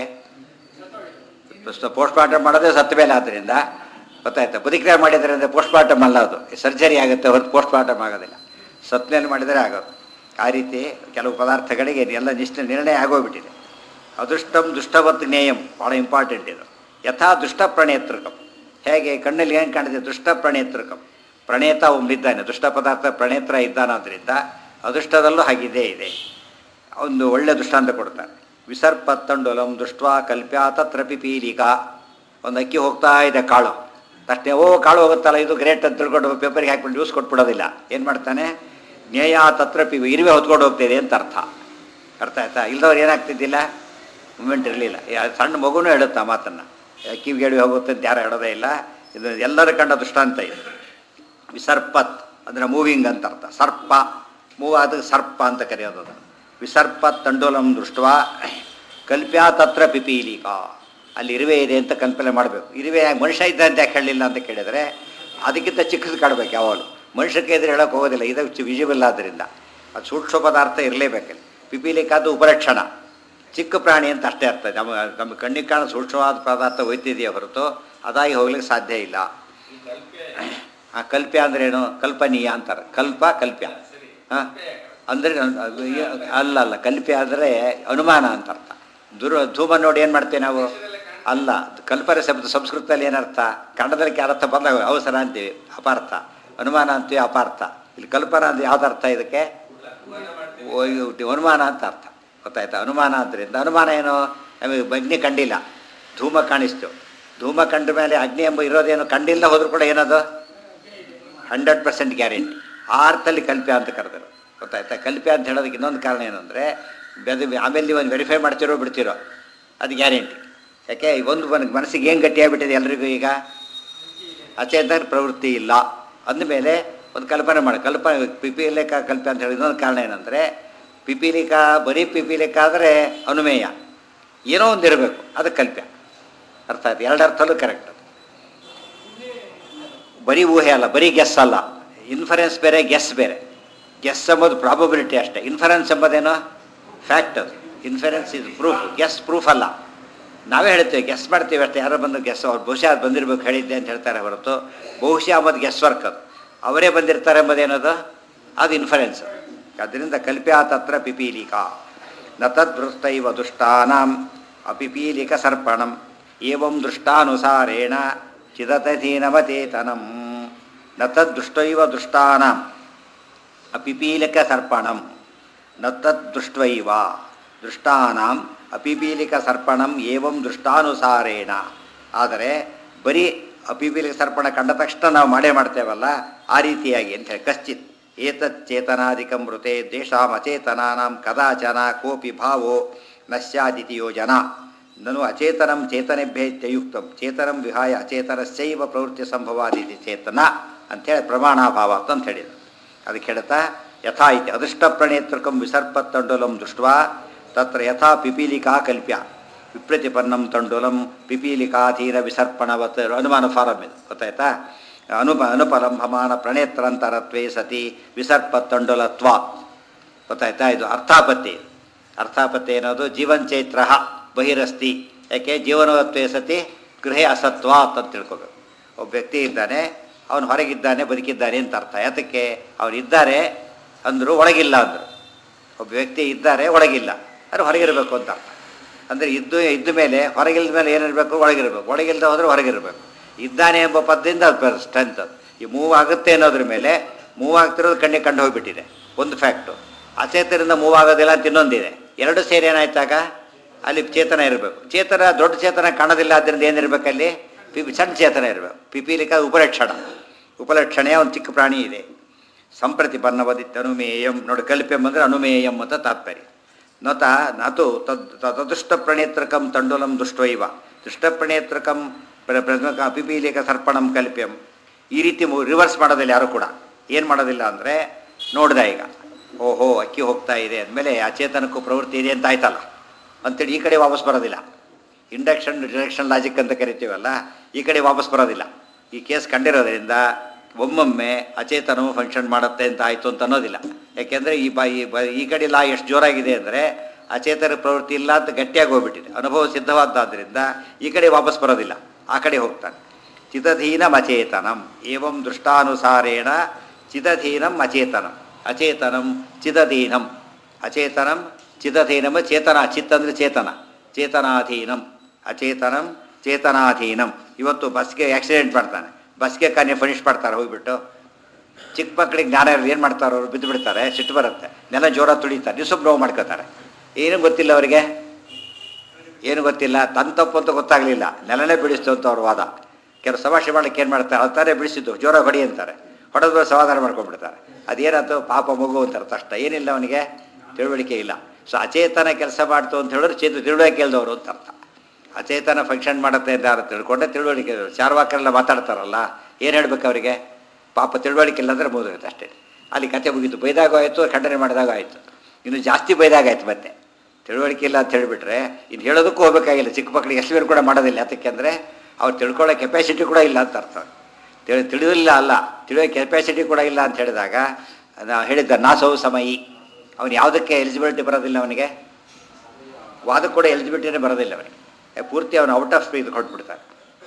ಪೋಸ್ಟ್ ಮಾರ್ಟಮ್ ಮಾಡೋದೇ ಸತ್ತ ಮೇಲೆ ಆದ್ದರಿಂದ ಗೊತ್ತಾಯ್ತಾ ಬದುಕಿದ್ರೆ ಮಾಡಿದರೆ ಅಂದರೆ ಪೋಸ್ಟ್ ಮಾರ್ಟಮ್ ಅಲ್ಲ ಅದು ಸರ್ಜರಿ ಆಗುತ್ತೆ ಹೊರತು ಪೋಸ್ಟ್ ಮಾರ್ಟಮ್ ಆಗೋದಿಲ್ಲ ಸತ್ತ ಮೇಲೆ ಮಾಡಿದರೆ ಆಗೋದು ಆ ರೀತಿ ಕೆಲವು ಪದಾರ್ಥಗಳಿಗೆ ಎಲ್ಲ ನಿಷ್ಠ ನಿರ್ಣಯ ಆಗೋಗ್ಬಿಟ್ಟಿದೆ ಅದೃಷ್ಟಂ ದುಷ್ಟವತ್ ಜ್ಞೇಯಂ ಭಾಳ ಇಂಪಾರ್ಟೆಂಟ್ ಇದು ಯಥಾ ದುಷ್ಟ ಪ್ರಣೇತೃಕಂ ಹೇಗೆ ಕಣ್ಣಲ್ಲಿ ಏನು ಕಾಣಿದೆ ದುಷ್ಟ ಪ್ರಣೇತೃಕಂ ಪ್ರಣೇತ ಒಬ್ಬನಿದ್ದಾನೆ ದುಷ್ಟ ಪದಾರ್ಥ ಪ್ರಣೇತ್ರ ಇದ್ದಾನಾದ್ರಿಂದ ಅದೃಷ್ಟದಲ್ಲೂ ಹಾಗಿದೇ ಇದೆ ಒಂದು ಒಳ್ಳೆ ದೃಷ್ಟಾಂತ ಕೊಡ್ತಾರೆ ವಿಸರ್ಪತ್ತಂಡೋಲಂ ದೃಷ್ಟ್ವಾ ಕಲ್ಪ್ಯ ತತ್ರ ಪಿಪೀಲಿಕ ಒಂದು ಅಕ್ಕಿ ಹೋಗ್ತಾ ಇದೆ ಕಾಳು ತಕ್ಷಣ ಓ ಕಾಳು ಹೋಗುತ್ತಲ್ಲ ಇದು ಗ್ರೇಟ್ ಅಂತ ತಿಳ್ಕೊಂಡು ಪೇಪರ್ಗೆ ಹಾಕ್ಬಿಟ್ಟು ನ್ಯೂಸ್ ಕೊಟ್ಬಿಡೋದಿಲ್ಲ ಏನು ಮಾಡ್ತಾನೆ ಜ್ಞೇಯ ತತ್ರ ಪಿ ಇರುವೆ ಹೊತ್ಕೊಂಡು ಹೋಗ್ತಿದೆ ಅಂತ ಅರ್ಥ ಅರ್ಥ ಆಯ್ತಾ ಇಲ್ದವ್ರು ಏನಾಗ್ತಿದ್ದಿಲ್ಲ ಮೂಮೆಂಟ್ ಇರಲಿಲ್ಲ ಸಣ್ಣ ಮಗುನೂ ಹೇಳುತ್ತೆ ಆ ಮಾತನ್ನು ಕಿವಿಗೆ ಹೇಳಿ ಹೋಗುತ್ತೆ ಅಂತ ಯಾರು ಹೇಳೋದೇ ಇಲ್ಲ ಇದು ಎಲ್ಲರ ಕಂಡ ದೃಷ್ಟಾಂತ ಇದು ವಿಸರ್ಪತ್ ಅಂದರೆ ಮೂವಿಂಗ್ ಅಂತ ಅರ್ಥ ಸರ್ಪ ಮೂವ್ ಆದ ಸರ್ಪ ಅಂತ ಕರೆಯೋದು ಅದನ್ನು ವಿಸರ್ಪತ್ ತಂಡೋಲಂ ದೃಷ್ಟವಾ ಕಲ್ಪ್ಯ ತತ್ರ ಪಿಪೀಲಿಕ ಅಲ್ಲಿ ಇರುವೆ ಇದೆ ಅಂತ ಕಲ್ಪನೆ ಮಾಡಬೇಕು ಇರುವೆ ಮನುಷ್ಯ ಇದ್ದ ಅಂತ ಯಾಕೆ ಹೇಳಲಿಲ್ಲ ಅಂತ ಕೇಳಿದರೆ ಅದಕ್ಕಿಂತ ಚಿಕ್ಕದು ಕಾಡ್ಬೇಕು ಯಾವಾಗಲೂ ಮನುಷ್ಯಕ್ಕೆ ಎದುರು ಹೇಳೋಕೆ ಹೋಗೋದಿಲ್ಲ ಇದು ವಿಜಿಬಲ್ ಆದ್ದರಿಂದ ಅದು ಸೂಕ್ಷ್ಮ ಪದಾರ್ಥ ಇರಲೇಬೇಕಲ್ಲಿ ಪಿಪೀಲಿಕ ಅದು ಉಪರಕ್ಷಣ ಚಿಕ್ಕ ಪ್ರಾಣಿ ಅಂತ ಅಷ್ಟೇ ಅರ್ಥ ನಮ್ಮ ನಮ್ಮ ಕಣ್ಣಿಗೆ ಕಾಣೋ ಸೂಕ್ಷ್ಮವಾದ ಪದಾರ್ಥ ಹೋಯ್ತಿದೆಯೇ ಹೊರತು ಅದಾಗಿ ಹೋಗ್ಲಿಕ್ಕೆ ಸಾಧ್ಯ ಇಲ್ಲ ಆ ಕಲ್ಪ್ಯ ಅಂದ್ರೇನು ಕಲ್ಪನೀಯ ಅಂತಾರೆ ಕಲ್ಪ ಕಲ್ಪ್ಯ ಹಾಂ ಅಂದರೆ ಅಲ್ಲ ಅಲ್ಲ ಕಲ್ಪ್ಯ ಅಂದರೆ ಅನುಮಾನ ಅಂತ ಅರ್ಥ ದುರ್ ಧೂಮ ನೋಡಿ ಏನು ಮಾಡ್ತೇವೆ ನಾವು ಅಲ್ಲ ಕಲ್ಪನೆ ಶಬ್ದ ಸಂಸ್ಕೃತದಲ್ಲಿ ಏನರ್ಥ ಕನ್ನಡದಲ್ಲಿ ಅರ್ಥ ಬಂದಾಗ ಅವಸರ ಅಂತೀವಿ ಅಪಾರ್ಥ ಅನುಮಾನ ಅಂತೀವಿ ಅಪಾರ್ಥ ಇಲ್ಲಿ ಕಲ್ಪನಾ ಅಂದ್ರೆ ಯಾವ್ದು ಅರ್ಥ ಇದಕ್ಕೆ ಓ, ಇದು ಅನುಮಾನ ಅಂತ ಅರ್ಥ ಗೊತ್ತಾಯ್ತಾ ಅನುಮಾನ ಆದ್ದರಿಂದ ಅನುಮಾನ ಏನು ನಮಗೆ ಅಗ್ನಿ ಕಂಡಿಲ್ಲ ಧೂಮ ಕಾಣಿಸ್ತು ಧೂಮ ಕಂಡ ಮೇಲೆ ಅಗ್ನಿ ಎಂಬ ಇರೋದೇನು ಕಂಡಿಲ್ಲ ಹೋದ್ರೂ ಕೂಡ ಏನದು ಹಂಡ್ರೆಡ್ ಪರ್ಸೆಂಟ್ ಗ್ಯಾರಂಟಿ ಆ ಅರ್ಥದಲ್ಲಿ ಕಲ್ಪ್ಯ ಅಂತ ಕರೆದರು ಗೊತ್ತಾಯ್ತಾ ಕಲ್ಪ್ಯ ಅಂತ ಹೇಳೋದಕ್ಕೆ ಇನ್ನೊಂದು ಕಾರಣ ಏನು ಅಂದರೆ ಅದು ಆಮೇಲೆ ನೀವು ಒಂದು ವೆರಿಫೈ ಮಾಡ್ತಿರೋ ಬಿಡ್ತಿರೋ ಅದು ಗ್ಯಾರಂಟಿ ಯಾಕೆ ಒಂದು ಮನ ಮನಸ್ಸಿಗೆ ಏನು ಗಟ್ಟಿಯಾಗ್ಬಿಟ್ಟಿದೆ ಎಲ್ರಿಗೂ ಈಗ ಅಚೇತನ ಪ್ರವೃತ್ತಿ ಇಲ್ಲ ಅಂದಮೇಲೆ ಒಂದು ಕಲ್ಪನೆ ಮಾಡಿ ಕಲ್ಪನೆ ಪಿಪೀಲಿಕ ಕಲ್ಪನೆ ಅಂತ ಹೇಳಿ ಇನ್ನೊಂದು ಕಾರಣ ಏನಂದರೆ ಪಿಪೀಲಿಕ ಬರೀ ಪಿಪೀಲಿಕ ಆದರೆ ಅನುಮೇಯ ಏನೋ ಒಂದು ಇರಬೇಕು ಅದು ಕಲ್ಪ್ಯ ಅರ್ಥ ಆಯ್ತು ಎರಡು ಅರ್ಥಲ್ಲೂ ಕರೆಕ್ಟ್ ಬರೀ ಊಹೆ ಅಲ್ಲ ಬರೀ ಗೆಸ್ ಅಲ್ಲ ಇನ್ಫರೆನ್ಸ್ ಬೇರೆ ಗೆಸ್ ಬೇರೆ ಗೆಸ್ ಎಂಬುದು ಪ್ರಾಬಬಿಲಿಟಿ ಅಷ್ಟೇ ಇನ್ಫರೆನ್ಸ್ ಎಂಬುದೇನೋ ಫ್ಯಾಕ್ಟ್ ಅದು ಇನ್ಫರೆನ್ಸ್ ಇದು ಪ್ರೂಫ್ ಗೆಸ್ ಪ್ರೂಫ್ ಅಲ್ಲ ನಾವೇ ಹೇಳ್ತೇವೆ ಗೆಸ್ ಮಾಡ್ತೀವಿ ಅಷ್ಟೇ ಯಾರೋ ಬಂದು ಗೆಸ್ ಅವ್ರು ಬಹುಶಃ ಅದು ಬಂದಿರ್ಬೇಕು ಹೇಳಿದ್ದೆ ಅಂತ ಹೇಳ್ತಾರೆ ಹೊರತು ಬಹುಶಃ ಅಂಬದು ಗೆಸ್ ವರ್ಕ್ ಅದು ಅವರೇ ಬಂದಿರ್ತಾರೆ ಎಂಬುದೇನದು ಅದು ಇನ್ಫರೆನ್ಸ್ ಅದರಿಂದ ಕಲ್ಪ್ಯಾ ತತ್ರ ಪಿಪೀಲಿಕ ನ ತದ್ವೃತ್ತೈವ ದುಷ್ಟಾನಾಂ ಅಪಿಪೀಲಿಕ ಸರ್ಪಣಂ ಏವಂ ದೃಷ್ಟಾನುಸಾರೇಣ ಚಿದತಧೀನವಚೇತನಂ ನ ತದ್ದೃಷ್ಟೈವ ದುಷ್ಟಾನಾಂ ಅಪಿಪೀಲಿಕ ಸರ್ಪಣಂ ನ ತದ್ದೃಷ್ಟೈವ ದೃಷ್ಟಾನಾಂ ಅಪಿಪೀಲಿಕ ಸರ್ಪಣಂ ಏವಂ ದೃಷ್ಟಾನುಸಾರೇಣ ಆದರೆ ಬರೀ ಅಪಿಪೀಲಿಕ ಸರ್ಪಣ ಕಂಡ ತಕ್ಷಣ ನಾವು ಮಾಡೇ ಮಾಡ್ತೇವಲ್ಲ ಆ ರೀತಿಯಾಗಿ ಅಂತ ಹೇಳಿ ಕಶ್ಚಿತ್ ಏತತ್ ಚೇತನಾಧಿಕಂ ಮೃತೆ ದೇಶಾಂ ಅಚೇತನಾನಾಂ ಕದಾಚನ ಕೋಪಿ ಭಾವೋ ನಶ್ಯಾದಿತಿ ಯೋಜನ ನನು ಅಚೇತನಂ ಚೇತನೆಭ್ಯಯುಕ್ತಂ ಚೇತನಂ ವಿಹಾಯ ಅಚೇತನಸ್ಯೈವ ಪ್ರವೃತ್ತಿ ಸಂಭವಾದಿತಿ ಚೇತನ ಅಂಥೇಳಿ ಪ್ರಮಾಣಾಭಾವ ಅಂತ ಹೇಳಿದ್ರು ಅದಕ್ಕೆ ಹೇಳ್ತಾ ಯಥಾ ಇತಿ ಅದೃಷ್ಟ ಪ್ರಣೇತ್ರಕಂ ವಿಸರ್ಪತ್ತಂಡುಲಂ ದೃಷ್ಟ್ವಾ ತತ್ರ ಯಥಾ ಪಿಪೀಲಿಕಾ ಕಲ್ಪ್ಯ ವಿಪ್ರತಿಪನ್ನಂ ತಂಡುಲಂ ಪಿಪೀಲಿಕಾಧೀನ ವಿಸರ್ಪಣವತ್ ಅನುಮಾನ ಫಾರಂ ಇದು ಗೊತ್ತಾಯ್ತಾ ಅನುಪ ಅನುಪಲಂಭಮಾನ ಪ್ರಣೇತ್ರಂತರತ್ವೇ ಸತಿ ವಿಸರ್ಪತ್ತಂಡುಲತ್ವ ಗೊತ್ತಾಯ್ತಾ ಇದು ಅರ್ಥಾಪತ್ತಿ ಅರ್ಥಾಪತ್ತಿ ಅನ್ನೋದು ಜೀವಂಚೈತ್ರ ಬಹಿರಸ್ತಿ ಯಾಕೆ ಜೀವನವತ್ವೇ ಸತಿ ಗೃಹೇ ಅಸತ್ವ ಅಂತ ತಿಳ್ಕೊಬೇಕು ಒಬ್ಬ ವ್ಯಕ್ತಿ ಇದ್ದಾನೆ ಅವನು ಹೊರಗಿದ್ದಾನೆ ಬದುಕಿದ್ದಾನೆ ಅಂತ ಅರ್ಥ ಯಾತಕ್ಕೆ ಅವ್ರು ಇದ್ದಾರೆ ಅಂದರು ಒಳಗಿಲ್ಲ ಅಂದರು ಒಬ್ಬ ವ್ಯಕ್ತಿ ಇದ್ದಾರೆ ಒಳಗಿಲ್ಲ ಅದು ಹೊರಗಿರಬೇಕು ಅಂತ ಅರ್ಥ ಅಂದರೆ ಇದ್ದು ಇದ್ದ ಮೇಲೆ ಹೊರಗಿಲ್ದ ಮೇಲೆ ಏನಿರಬೇಕು ಒಳಗಿರಬೇಕು ಒಳಗಿಲ್ದ ಹೋದರೆ ಹೊರಗಿರಬೇಕು ಇದ್ದಾನೆ ಎಂಬ ಪದದಿಂದ ಅದು ಸ್ಟ್ರೆಂತ್ ಅದು ಈ ಮೂವ್ ಆಗುತ್ತೆ ಅನ್ನೋದ್ರ ಮೇಲೆ ಮೂವ್ ಆಗ್ತಿರೋದು ಕಣ್ಣಿಗೆ ಕಂಡು ಹೋಗ್ಬಿಟ್ಟಿದೆ ಒಂದು ಫ್ಯಾಕ್ಟು ಅಚೇತನದಿಂದ ಮೂವ್ ಆಗೋದಿಲ್ಲ ಅಂತ ಇನ್ನೊಂದಿದೆ ಎರಡು ಸೇರಿ ಏನಾಯ್ತಾಗ ಅಲ್ಲಿ ಚೇತನ ಇರಬೇಕು ಚೇತನ ದೊಡ್ಡ ಚೇತನ ಕಾಣೋದಿಲ್ಲ ಆದ್ದರಿಂದ ಏನಿರಬೇಕು ಅಲ್ಲಿ ಪಿ ಸಣ್ಣ ಚೇತನ ಇರಬೇಕು ಪಿಪೀಲಿಕ ಉಪಲಕ್ಷಣ ಉಪಲಕ್ಷಣೆಯ ಒಂದು ಚಿಕ್ಕ ಪ್ರಾಣಿ ಇದೆ ಸಂಪ್ರತಿಪನ್ನವದಿತ್ತು ಅನುಮೇಯಂ ನೋಡಿ ಕಲ್ಪೆಂ ಅಂದರೆ ಅನುಮೇಯಂ ಅಂತ ತಾತ್ಪರ್ಯ ನತ ನತು ತದ್ ತದೃಷ್ಟ ಪ್ರಣೇತ್ರಕಂ ತಂಡುಲಂ ದುಷ್ಟೈವ ದುಷ್ಟಪ್ರಣೇತ್ರಕಂ ಪ್ರ ಪ್ರಜ್ಞಕ ಅಪಿಪೀಲಿಕ ಸರ್ಪಣಂ ಕಲ್ಪ್ಯಂ ಈ ರೀತಿ ರಿವರ್ಸ್ ಮಾಡೋದಿಲ್ಲ ಯಾರು ಕೂಡ ಏನು ಮಾಡೋದಿಲ್ಲ ಅಂದರೆ ನೋಡ್ದ ಈಗ ಓಹೋ ಅಕ್ಕಿ ಹೋಗ್ತಾ ಇದೆ ಅಂದಮೇಲೆ ಅಚೇತನಕ್ಕೂ ಪ್ರವೃತ್ತಿ ಇದೆ ಅಂತ ಆಯ್ತಲ್ಲ ಅಂತೇಳಿ ಈ ಕಡೆ ವಾಪಸ್ ಬರೋದಿಲ್ಲ ಇಂಡಕ್ಷನ್ ಡಿರೆಕ್ಷನ್ ಲಾಜಿಕ್ ಅಂತ ಕರಿತೀವಲ್ಲ ಈ ಕಡೆ ವಾಪಸ್ ಬರೋದಿಲ್ಲ ಈ ಕೇಸ್ ಕಂಡಿರೋದ್ರಿಂದ ಒಮ್ಮೊಮ್ಮೆ ಅಚೇತನವು ಫಂಕ್ಷನ್ ಮಾಡುತ್ತೆ ಅಂತ ಆಯಿತು ಅಂತ ಅನ್ನೋದಿಲ್ಲ ಯಾಕೆಂದರೆ ಈ ಬಾ ಈ ಬ ಈ ಕಡೆ ಲಾ ಎಷ್ಟು ಜೋರಾಗಿದೆ ಅಂದರೆ ಅಚೇತನ ಪ್ರವೃತ್ತಿ ಇಲ್ಲ ಅಂತ ಗಟ್ಟಿಯಾಗಿ ಹೋಗ್ಬಿಟ್ಟಿದೆ ಅನುಭವ ಸಿದ್ಧವಾದ್ದಾದ್ದರಿಂದ ಈ ಕಡೆ ವಾಪಸ್ ಬರೋದಿಲ್ಲ ಆ ಕಡೆ ಹೋಗ್ತಾನೆ ಚಿದಧೀನಂ ಅಚೇತನಂ ಏವಂ ದೃಷ್ಟಾನುಸಾರೇಣ ಚಿದಧೀನಂ ಅಚೇತನಂ ಅಚೇತನಂ ಚಿದಧೀನಂ ಅಚೇತನಂ ಚಿದಧೀನಂ ಚೇತನ ಚಿತ್ ಅಂದರೆ ಚೇತನ ಚೇತನಾಧೀನಂ ಅಚೇತನಂ ಚೇತನಾಧೀನಂ ಇವತ್ತು ಬಸ್ಗೆ ಆಕ್ಸಿಡೆಂಟ್ ಮಾಡ್ತಾನೆ ಬಸ್ಗೆ ಕಾನೇ ಫಿನಿಷ್ ಮಾಡ್ತಾರೆ ಹೋಗ್ಬಿಟ್ಟು ಚಿಕ್ಕ ಮಕ್ಕಳಿಗೆ ಜ್ಞಾನ ಏನು ಮಾಡ್ತಾರೆ ಅವರು ಬಿದ್ದು ಬಿಡ್ತಾರೆ ಸಿಟ್ಟು ಬರುತ್ತೆ ನೆಲ ಜೋರ ತುಳಿತಾರೆ ನಿಸುಬ್ ನೋವು ಮಾಡ್ಕೋತಾರೆ ಏನೂ ಗೊತ್ತಿಲ್ಲ ಅವರಿಗೆ ಏನು ಗೊತ್ತಿಲ್ಲ ತನ್ನ ತಪ್ಪು ಅಂತ ಗೊತ್ತಾಗಲಿಲ್ಲ ನೆಲನೇ ಬಿಡಿಸ್ತು ಅಂತ ಅವ್ರ ವಾದ ಕೆಲವು ಸಭಾಷೆ ಮಾಡ್ಲಿಕ್ಕೆ ಏನು ಮಾಡ್ತಾರೆ ಅಂತಾರೆ ಬಿಡಿಸಿದ್ದು ಜೋರ ಹೊಡಿ ಅಂತಾರೆ ಹೊಡೆದು ಸಮಾಧಾನ ಮಾಡ್ಕೊಂಡ್ಬಿಡ್ತಾರೆ ಅದೇನಾಯ್ತು ಪಾಪ ಮಗು ಅಂತಾರೆ ತಷ್ಟ ಏನಿಲ್ಲ ಅವನಿಗೆ ತಿಳುವಳಿಕೆ ಇಲ್ಲ ಸೊ ಅಚೇತನ ಕೆಲಸ ಮಾಡ್ತು ಅಂತ ಹೇಳಿದ್ರೆ ಚೇತು ತಿಳುವಳಿಕೆ ಇಲ್ದವರು ಅಂತ ಅರ್ಥ ಅಚೇತನ ಫಂಕ್ಷನ್ ಮಾಡುತ್ತೆ ಅಂತ ಯಾರು ತಿಳ್ಕೊಂಡೆ ತಿಳುವಳಿಕೆ ಇರೋರು. ಚಾರ್ವಾಕರೆಲ್ಲ ಮಾತಾಡ್ತಾರಲ್ಲ ಏನು ಹೇಳ್ಬೇಕು ಅವರಿಗೆ ಪಾಪ ತಿಳುವಳಿಕೆ ಇಲ್ಲ ಅಂದರೆ ಮುಗಿದೋಗುತ್ತೆ ಅಷ್ಟೇ ಅಲ್ಲಿ ಕತೆ ಮುಗೀತು ಬೈದಾಗ ಆಯಿತು ಖಂಡನೆ ಮಾಡಿದಾಗ ಆಯಿತು ಇನ್ನು ಜಾಸ್ತಿ ಬೈದಾಗ ಆಯ್ತು ಮತ್ತೆ ತಿಳುವಳಿಕೆ ಇಲ್ಲ ಅಂತ ಹೇಳಿಬಿಟ್ರೆ ಇನ್ನು ಹೇಳೋದಕ್ಕೂ ಹೋಗಬೇಕಾಗಿಲ್ಲ ಚಿಕ್ಕ ಮಕ್ಕಳಿಗೆ ಎಷ್ಟು ಕೂಡ ಮಾಡೋದಿಲ್ಲ ಯಾತಕ್ಕೆ ಅಂದರೆ ಅವ್ರು ತಿಳ್ಕೊಳ್ಳೋ ಕೆಪಾಸಿಟಿ ಕೂಡ ಇಲ್ಲ ಅಂತ ಅರ್ಥ ತಿಳಿ ತಿಳಿದಿಲ್ಲ ಅಲ್ಲ ತಿಳಿಯೋ ಕೆಪಾಸಿಟಿ ಕೂಡ ಇಲ್ಲ ಅಂತ ಹೇಳಿದಾಗ ನಾ ಹೇಳಿದ್ದ ನಾಸವು ಸಮಯಿ ಅವನು ಯಾವುದಕ್ಕೆ ಎಲಿಜಿಬಿಲಿಟಿ ಬರೋದಿಲ್ಲ ಅವನಿಗೆ ವಾದಕ್ಕೆ ಕೂಡ ಎಲಿಜಿಬಿಲಿಟಿನೇ ಬರೋದಿಲ್ಲ ಅವನಿಗೆ ಏ, ಪೂರ್ತಿ ಅವನು ಔಟ್ ಆಫ್ ಸ್ಪೀಡ್ ಹೊರಟ್ಬಿಡ್ತಾನೆ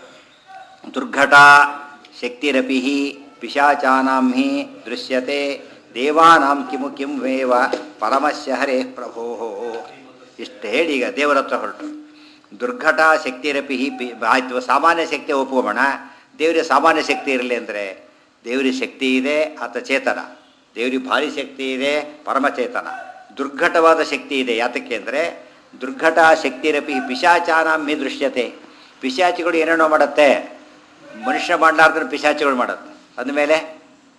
ದುರ್ಘಟ ಶಕ್ತಿರಪಿ ಪಿಶಾಚಾನಾಂ ಹಿ ದೃಶ್ಯತೆ ದೇವಾನಾಂ ಕಿಮು ಕಿಂ ವೇವ ಪರಮಸ್ಯ ಹರೇ ಪ್ರಭೋ ಇಷ್ಟು ಹೇಳಿ ಈಗ ದೇವರ ಹತ್ರ ಹೊರಟು ದುರ್ಘಟ ಶಕ್ತಿರಪಿ ಪಿ ಆಯ್ತು ಸಾಮಾನ್ಯ ಶಕ್ತಿ ಒಪ್ಕೋಬೋಣ ದೇವರಿಗೆ ಸಾಮಾನ್ಯ ಶಕ್ತಿ ಇರಲಿ ಅಂದರೆ ದೇವರಿಗೆ ಶಕ್ತಿ ಇದೆ ಆತ ಚೇತನ ದೇವರಿಗೆ ಭಾರಿ ಶಕ್ತಿ ಇದೆ ಪರಮಚೇತನ ದುರ್ಘಟವಾದ ಶಕ್ತಿ ಇದೆ ಯಾತಕ್ಕೆ ಅಂದರೆ ದುರ್ಘಟ ಶಕ್ತಿರಪಿ ಪಿಶಾಚಾನಾಂ ಮಿ ದೃಶ್ಯತೆ ಪಿಶಾಚಿಗಳು ಏನೇನೋ ಮಾಡುತ್ತೆ ಮನುಷ್ಯ ಮಾಡಲಾರ್ದ್ರೆ ಪಿಶಾಚಿಗಳು ಮಾಡುತ್ತೆ ಅಂದಮೇಲೆ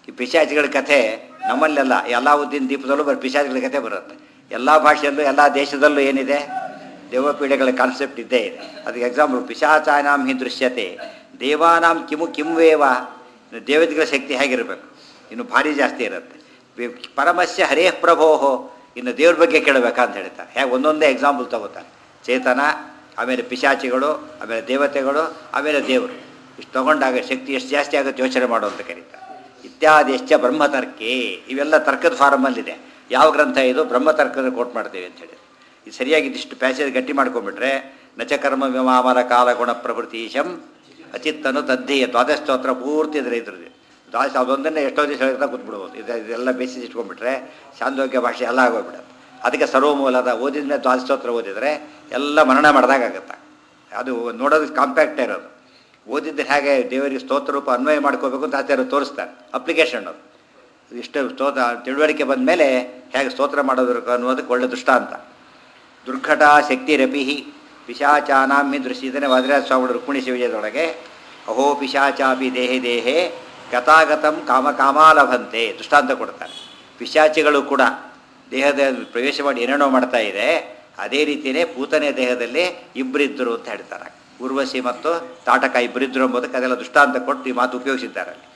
ಈ ಪಿಶಾಚಿಗಳ ಕಥೆ ನಮ್ಮಲ್ಲೆಲ್ಲ ಅಲಾವುದ್ದೀನ್ ದೀಪದಲ್ಲೂ ಬರೋ ಪಿಶಾಚಿಗಳ ಕಥೆ ಬರುತ್ತೆ ಎಲ್ಲ ಭಾಷೆಯಲ್ಲೂ ಎಲ್ಲ ದೇಶದಲ್ಲೂ ಏನಿದೆ ದೇವಪೀಡೆಗಳ ಕಾನ್ಸೆಪ್ಟ್ ಇದ್ದೇ ಇದೆ ಅದಕ್ಕೆ ಎಕ್ಸಾಂಪಲ್ ಪಿಶಾಚಾನಾಂ ಹಿ ದೃಶ್ಯತೆ ದೇವಾನಾಂ ಕಿಮು ಕಿಂವೇವ ಇನ್ನು ದೇವತೆಗಳ ಶಕ್ತಿ ಹೇಗಿರಬೇಕು ಇನ್ನು ಭಾರಿ ಜಾಸ್ತಿ ಇರುತ್ತೆ ವಿ- ಪರಮಸ್ಯ ಹರೇ ಪ್ರಭೋಹೋ ಇನ್ನು ದೇವ್ರ ಬಗ್ಗೆ ಕೇಳಬೇಕಾ ಅಂತ ಹೇಳ್ತಾರೆ ಹೇಗೆ ಒಂದೊಂದೇ ಎಕ್ಸಾಂಪಲ್ ತಗೋತಾರೆ ಚೇತನ ಆಮೇಲೆ ಪಿಶಾಚಿಗಳು ಆಮೇಲೆ ದೇವತೆಗಳು ಆಮೇಲೆ ದೇವರು ಇಷ್ಟು ತಗೊಂಡಾಗ ಶಕ್ತಿ ಎಷ್ಟು ಜಾಸ್ತಿ ಆಗುತ್ತೆ ಯೋಚನೆ ಮಾಡು ಅಂತ ಕರೀತಾರೆ ಇತ್ಯಾದಿಶ್ಚ ಬ್ರಹ್ಮತರ್ಕೆ ಇವೆಲ್ಲ ತರ್ಕದ ಫಾರಮಲ್ಲಿದೆ ಯಾವ ಗ್ರಂಥ ಇದು ಬ್ರಹ್ಮತರ್ಕದ ಕೋಟ್ ಮಾಡ್ತೇವೆ ಅಂತ ಹೇಳಿ ಇದು ಸರಿಯಾಗಿ ಇದಿಷ್ಟು ಪ್ಯಾಸೇಜ್ ಗಟ್ಟಿ ಮಾಡ್ಕೊಂಡ್ಬಿಟ್ರೆ ನಚಕರ್ಮ ವಿಮಾಮರ ಕಾಲ ಗುಣ ಪ್ರಭೃತೀಶಂ ಅಚಿತ್ತನು ತದ್ಧೇಯ ದ್ವಾದಸ್ತೋತ್ರ ಪೂರ್ತಿ ಇದ್ರೆ ಇದ್ರದ್ದು ದ್ವಾದಶ ಅದೊಂದನ್ನೇ ಎಷ್ಟೋ ದಿವಸ ಹೇಳ್ತಾ ಕೂತ್ಬಿಡ್ಬೋದು ಇದು ಇದೆಲ್ಲ ಬೇಸಿಸ್ ಇಟ್ಕೊಂಡ್ಬಿಟ್ರೆ ಚಾಂದೋಗ್ಯ ಭಾಷೆ ಎಲ್ಲ ಆಗೋಗ್ಬಿಡುತ್ತೆ ಅದಕ್ಕೆ ಸರ್ವಮೂಲದ ಓದಿದ ಮೇಲೆ ದ್ವಾದಸ್ತೋತ್ರ ಓದಿದರೆ ಎಲ್ಲ ಮನನ ಮಾಡಿದಾಗತ್ತೆ ಅದು ನೋಡೋದಕ್ಕೆ ಕಾಂಪ್ಯಾಕ್ಟ್ ಇರೋದು ಓದಿದ್ದು ಹೇಗೆ ದೇವರಿಗೆ ಸ್ತೋತ್ರ ರೂಪ ಅನ್ವಯ ಮಾಡ್ಕೋಬೇಕು ಅಂತ ಆಚಾರ್ಯ ತೋರಿಸ್ತಾರೆ ಅಪ್ಲಿಕೇಶನ್ ಅದು ಇಷ್ಟು ಸ್ತೋತ್ರ ತಿಳುವಳಿಕೆ ಬಂದ ಮೇಲೆ ಹೇಗೆ ಸ್ತೋತ್ರ ಮಾಡೋದ್ರ ಅನ್ನೋದಕ್ಕೆ ಒಳ್ಳೆ ದೃಷ್ಟಾಂತ ದುರ್ಘಟ ಶಕ್ತಿರಪಿ ಪಿಶಾಚಾನಾಮಿ ದೃಶ್ಯ ಇದನ್ನೇ ವಾದಿರಾಜ ಸ್ವಾಮಿಗಳು ರುಕ್ಮಿಣಿ ಶಿವಜಯದೊಳಗೆ ಅಹೋ ಪಿಶಾಚಾಪಿ ದೇಹೆ ದೇಹೆ ಗತಾಗತಂ ಕಾಮ ಕಾಮಾಲಭಂತೆ ದೃಷ್ಟಾಂತ ಕೊಡ್ತಾರೆ ಪಿಶಾಚಿಗಳು ಕೂಡ ದೇಹದ ಪ್ರವೇಶ ಮಾಡಿ ಏನೇನೋ ಮಾಡ್ತಾ ಇದೆ ಅದೇ ರೀತಿಯೇ ಪೂತನೆ ದೇಹದಲ್ಲಿ ಇಬ್ಬರಿದ್ದರು ಅಂತ ಹೇಳ್ತಾರೆ ಉರ್ವಶಿ ಮತ್ತು ತಾಟಕ ಇಬ್ಬರಿದ್ದರು ಎಂಬುದಕ್ಕೆ ಅದೆಲ್ಲ ದೃಷ್ಟಾಂತ ಕೊಟ್ಟು ಈ ಮಾತು ಉಪಯೋಗಿಸಿದ್ದಾರೆ ಅಲ್ಲಿ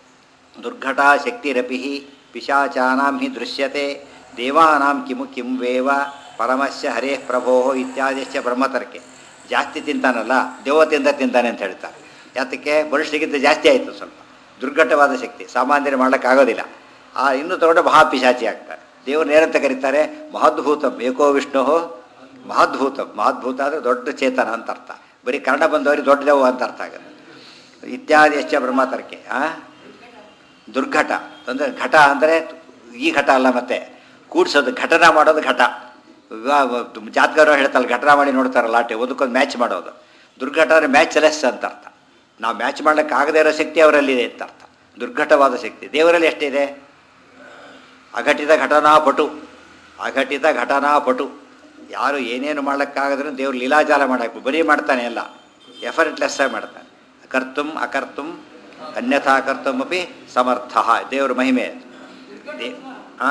ದುರ್ಘಟ ಶಕ್ತಿರಪಿ ಪಿಶಾಚಾನಾಂ ಹಿ ದೃಶ್ಯತೆ ದೇವಾನಾಂ ಕಿಮು ಕಿಂ ವೇವ ಪರಮಸ್ಯ ಹರೇ ಪ್ರಭೋ ಇತ್ಯಾದಿಶ್ಚ ಬ್ರಹ್ಮತರ್ಕೆ ಜಾಸ್ತಿ ತಿಂತಾನಲ್ಲ ದೇವತೆಯಿಂದ ತಿಂತಾನೆ ಅಂತ ಹೇಳ್ತಾರೆ ಯಾತಕ್ಕೆ ಮನುಷ್ಯರಿಗಿಂತ ಜಾಸ್ತಿ ಆಯಿತು ಸ್ವಲ್ಪ ದುರ್ಘಟವಾದ ಶಕ್ತಿ ಸಾಮಾನ್ಯರು ಮಾಡೋಕ್ಕಾಗೋದಿಲ್ಲ ಆ ಇನ್ನು ತಗೊಂಡು ಮಹಾಪಿಶಾಚಿ ಆಗ್ತಾರೆ ದೇವ್ರನ್ನ ಏನಂತ ಕರೀತಾರೆ ಮಹದ್ಭೂತಂ ಏಕೋ ವಿಷ್ಣು ಮಹದ್ಭೂತಂ ಮಹದ್ಭೂತ ಅಂದರೆ ದೊಡ್ಡ ಚೇತನ ಅಂತ ಅರ್ಥ ಬರೀ ಕನ್ನಡ ಬಂದವರಿಗೆ ದೊಡ್ಡ ದೇವ ಅಂತ ಅರ್ಥ ಆಗುತ್ತೆ ಇತ್ಯಾದಿ ಎಷ್ಟ ಬ್ರಹ್ಮತರ್ಕೆ ಆ ದುರ್ಘಟ ಅಂದರೆ ಘಟ ಅಂದರೆ ಈ ಘಟ ಅಲ್ಲ ಮತ್ತೆ ಕೂಡ್ಸೋದು ಘಟನ ಮಾಡೋದು ಘಟ ವಿವಾಹ ಜಾತಕರು ಹೇಳ್ತಾರೆ ಘಟನ ಮಾಡಿ ನೋಡ್ತಾರಲ್ಲ ಆಟೆ ಒಂದಕ್ಕೊಂದು ಮ್ಯಾಚ್ ಮಾಡೋದು ದುರ್ಘಟ ಅಂದರೆ ಮ್ಯಾಚ್ ಲೆಸ್ ಅಂತ ಅರ್ಥ ನಾವು ಮ್ಯಾಚ್ ಮಾಡ್ಲಿಕ್ಕೆ ಆಗದೇ ಇರೋ ಶಕ್ತಿ ಅವರಲ್ಲಿದೆ ಅಂತ ಅರ್ಥ ದುರ್ಘಟವಾದ ಶಕ್ತಿ ದೇವರಲ್ಲಿ ಎಷ್ಟಿದೆ ಅಘಟಿತ ಘಟನಾ ಪಟು ಅಘಟಿತ ಘಟನಾ ಪಟು ಯಾರು ಏನೇನು ಮಾಡ್ಲಿಕ್ಕಾಗದ್ರೂ ದೇವ್ರು ಲೀಲಾಜಾಲ ಮಾಡಬೇಕು ಬರೀ ಮಾಡ್ತಾನೆ ಎಲ್ಲ ಎಫರ್ಟ್ಲೆಸ್ ಆಗಿ ಮಾಡ್ತಾನೆ ಕರ್ತುಂ ಅಕರ್ತುಂ ಅನ್ಯಥಾ ಕರ್ತುಮಪಿ ಸಮರ್ಥ ದೇವ್ರ ಮಹಿಮೆ ಅದು. ದೇ ಆ?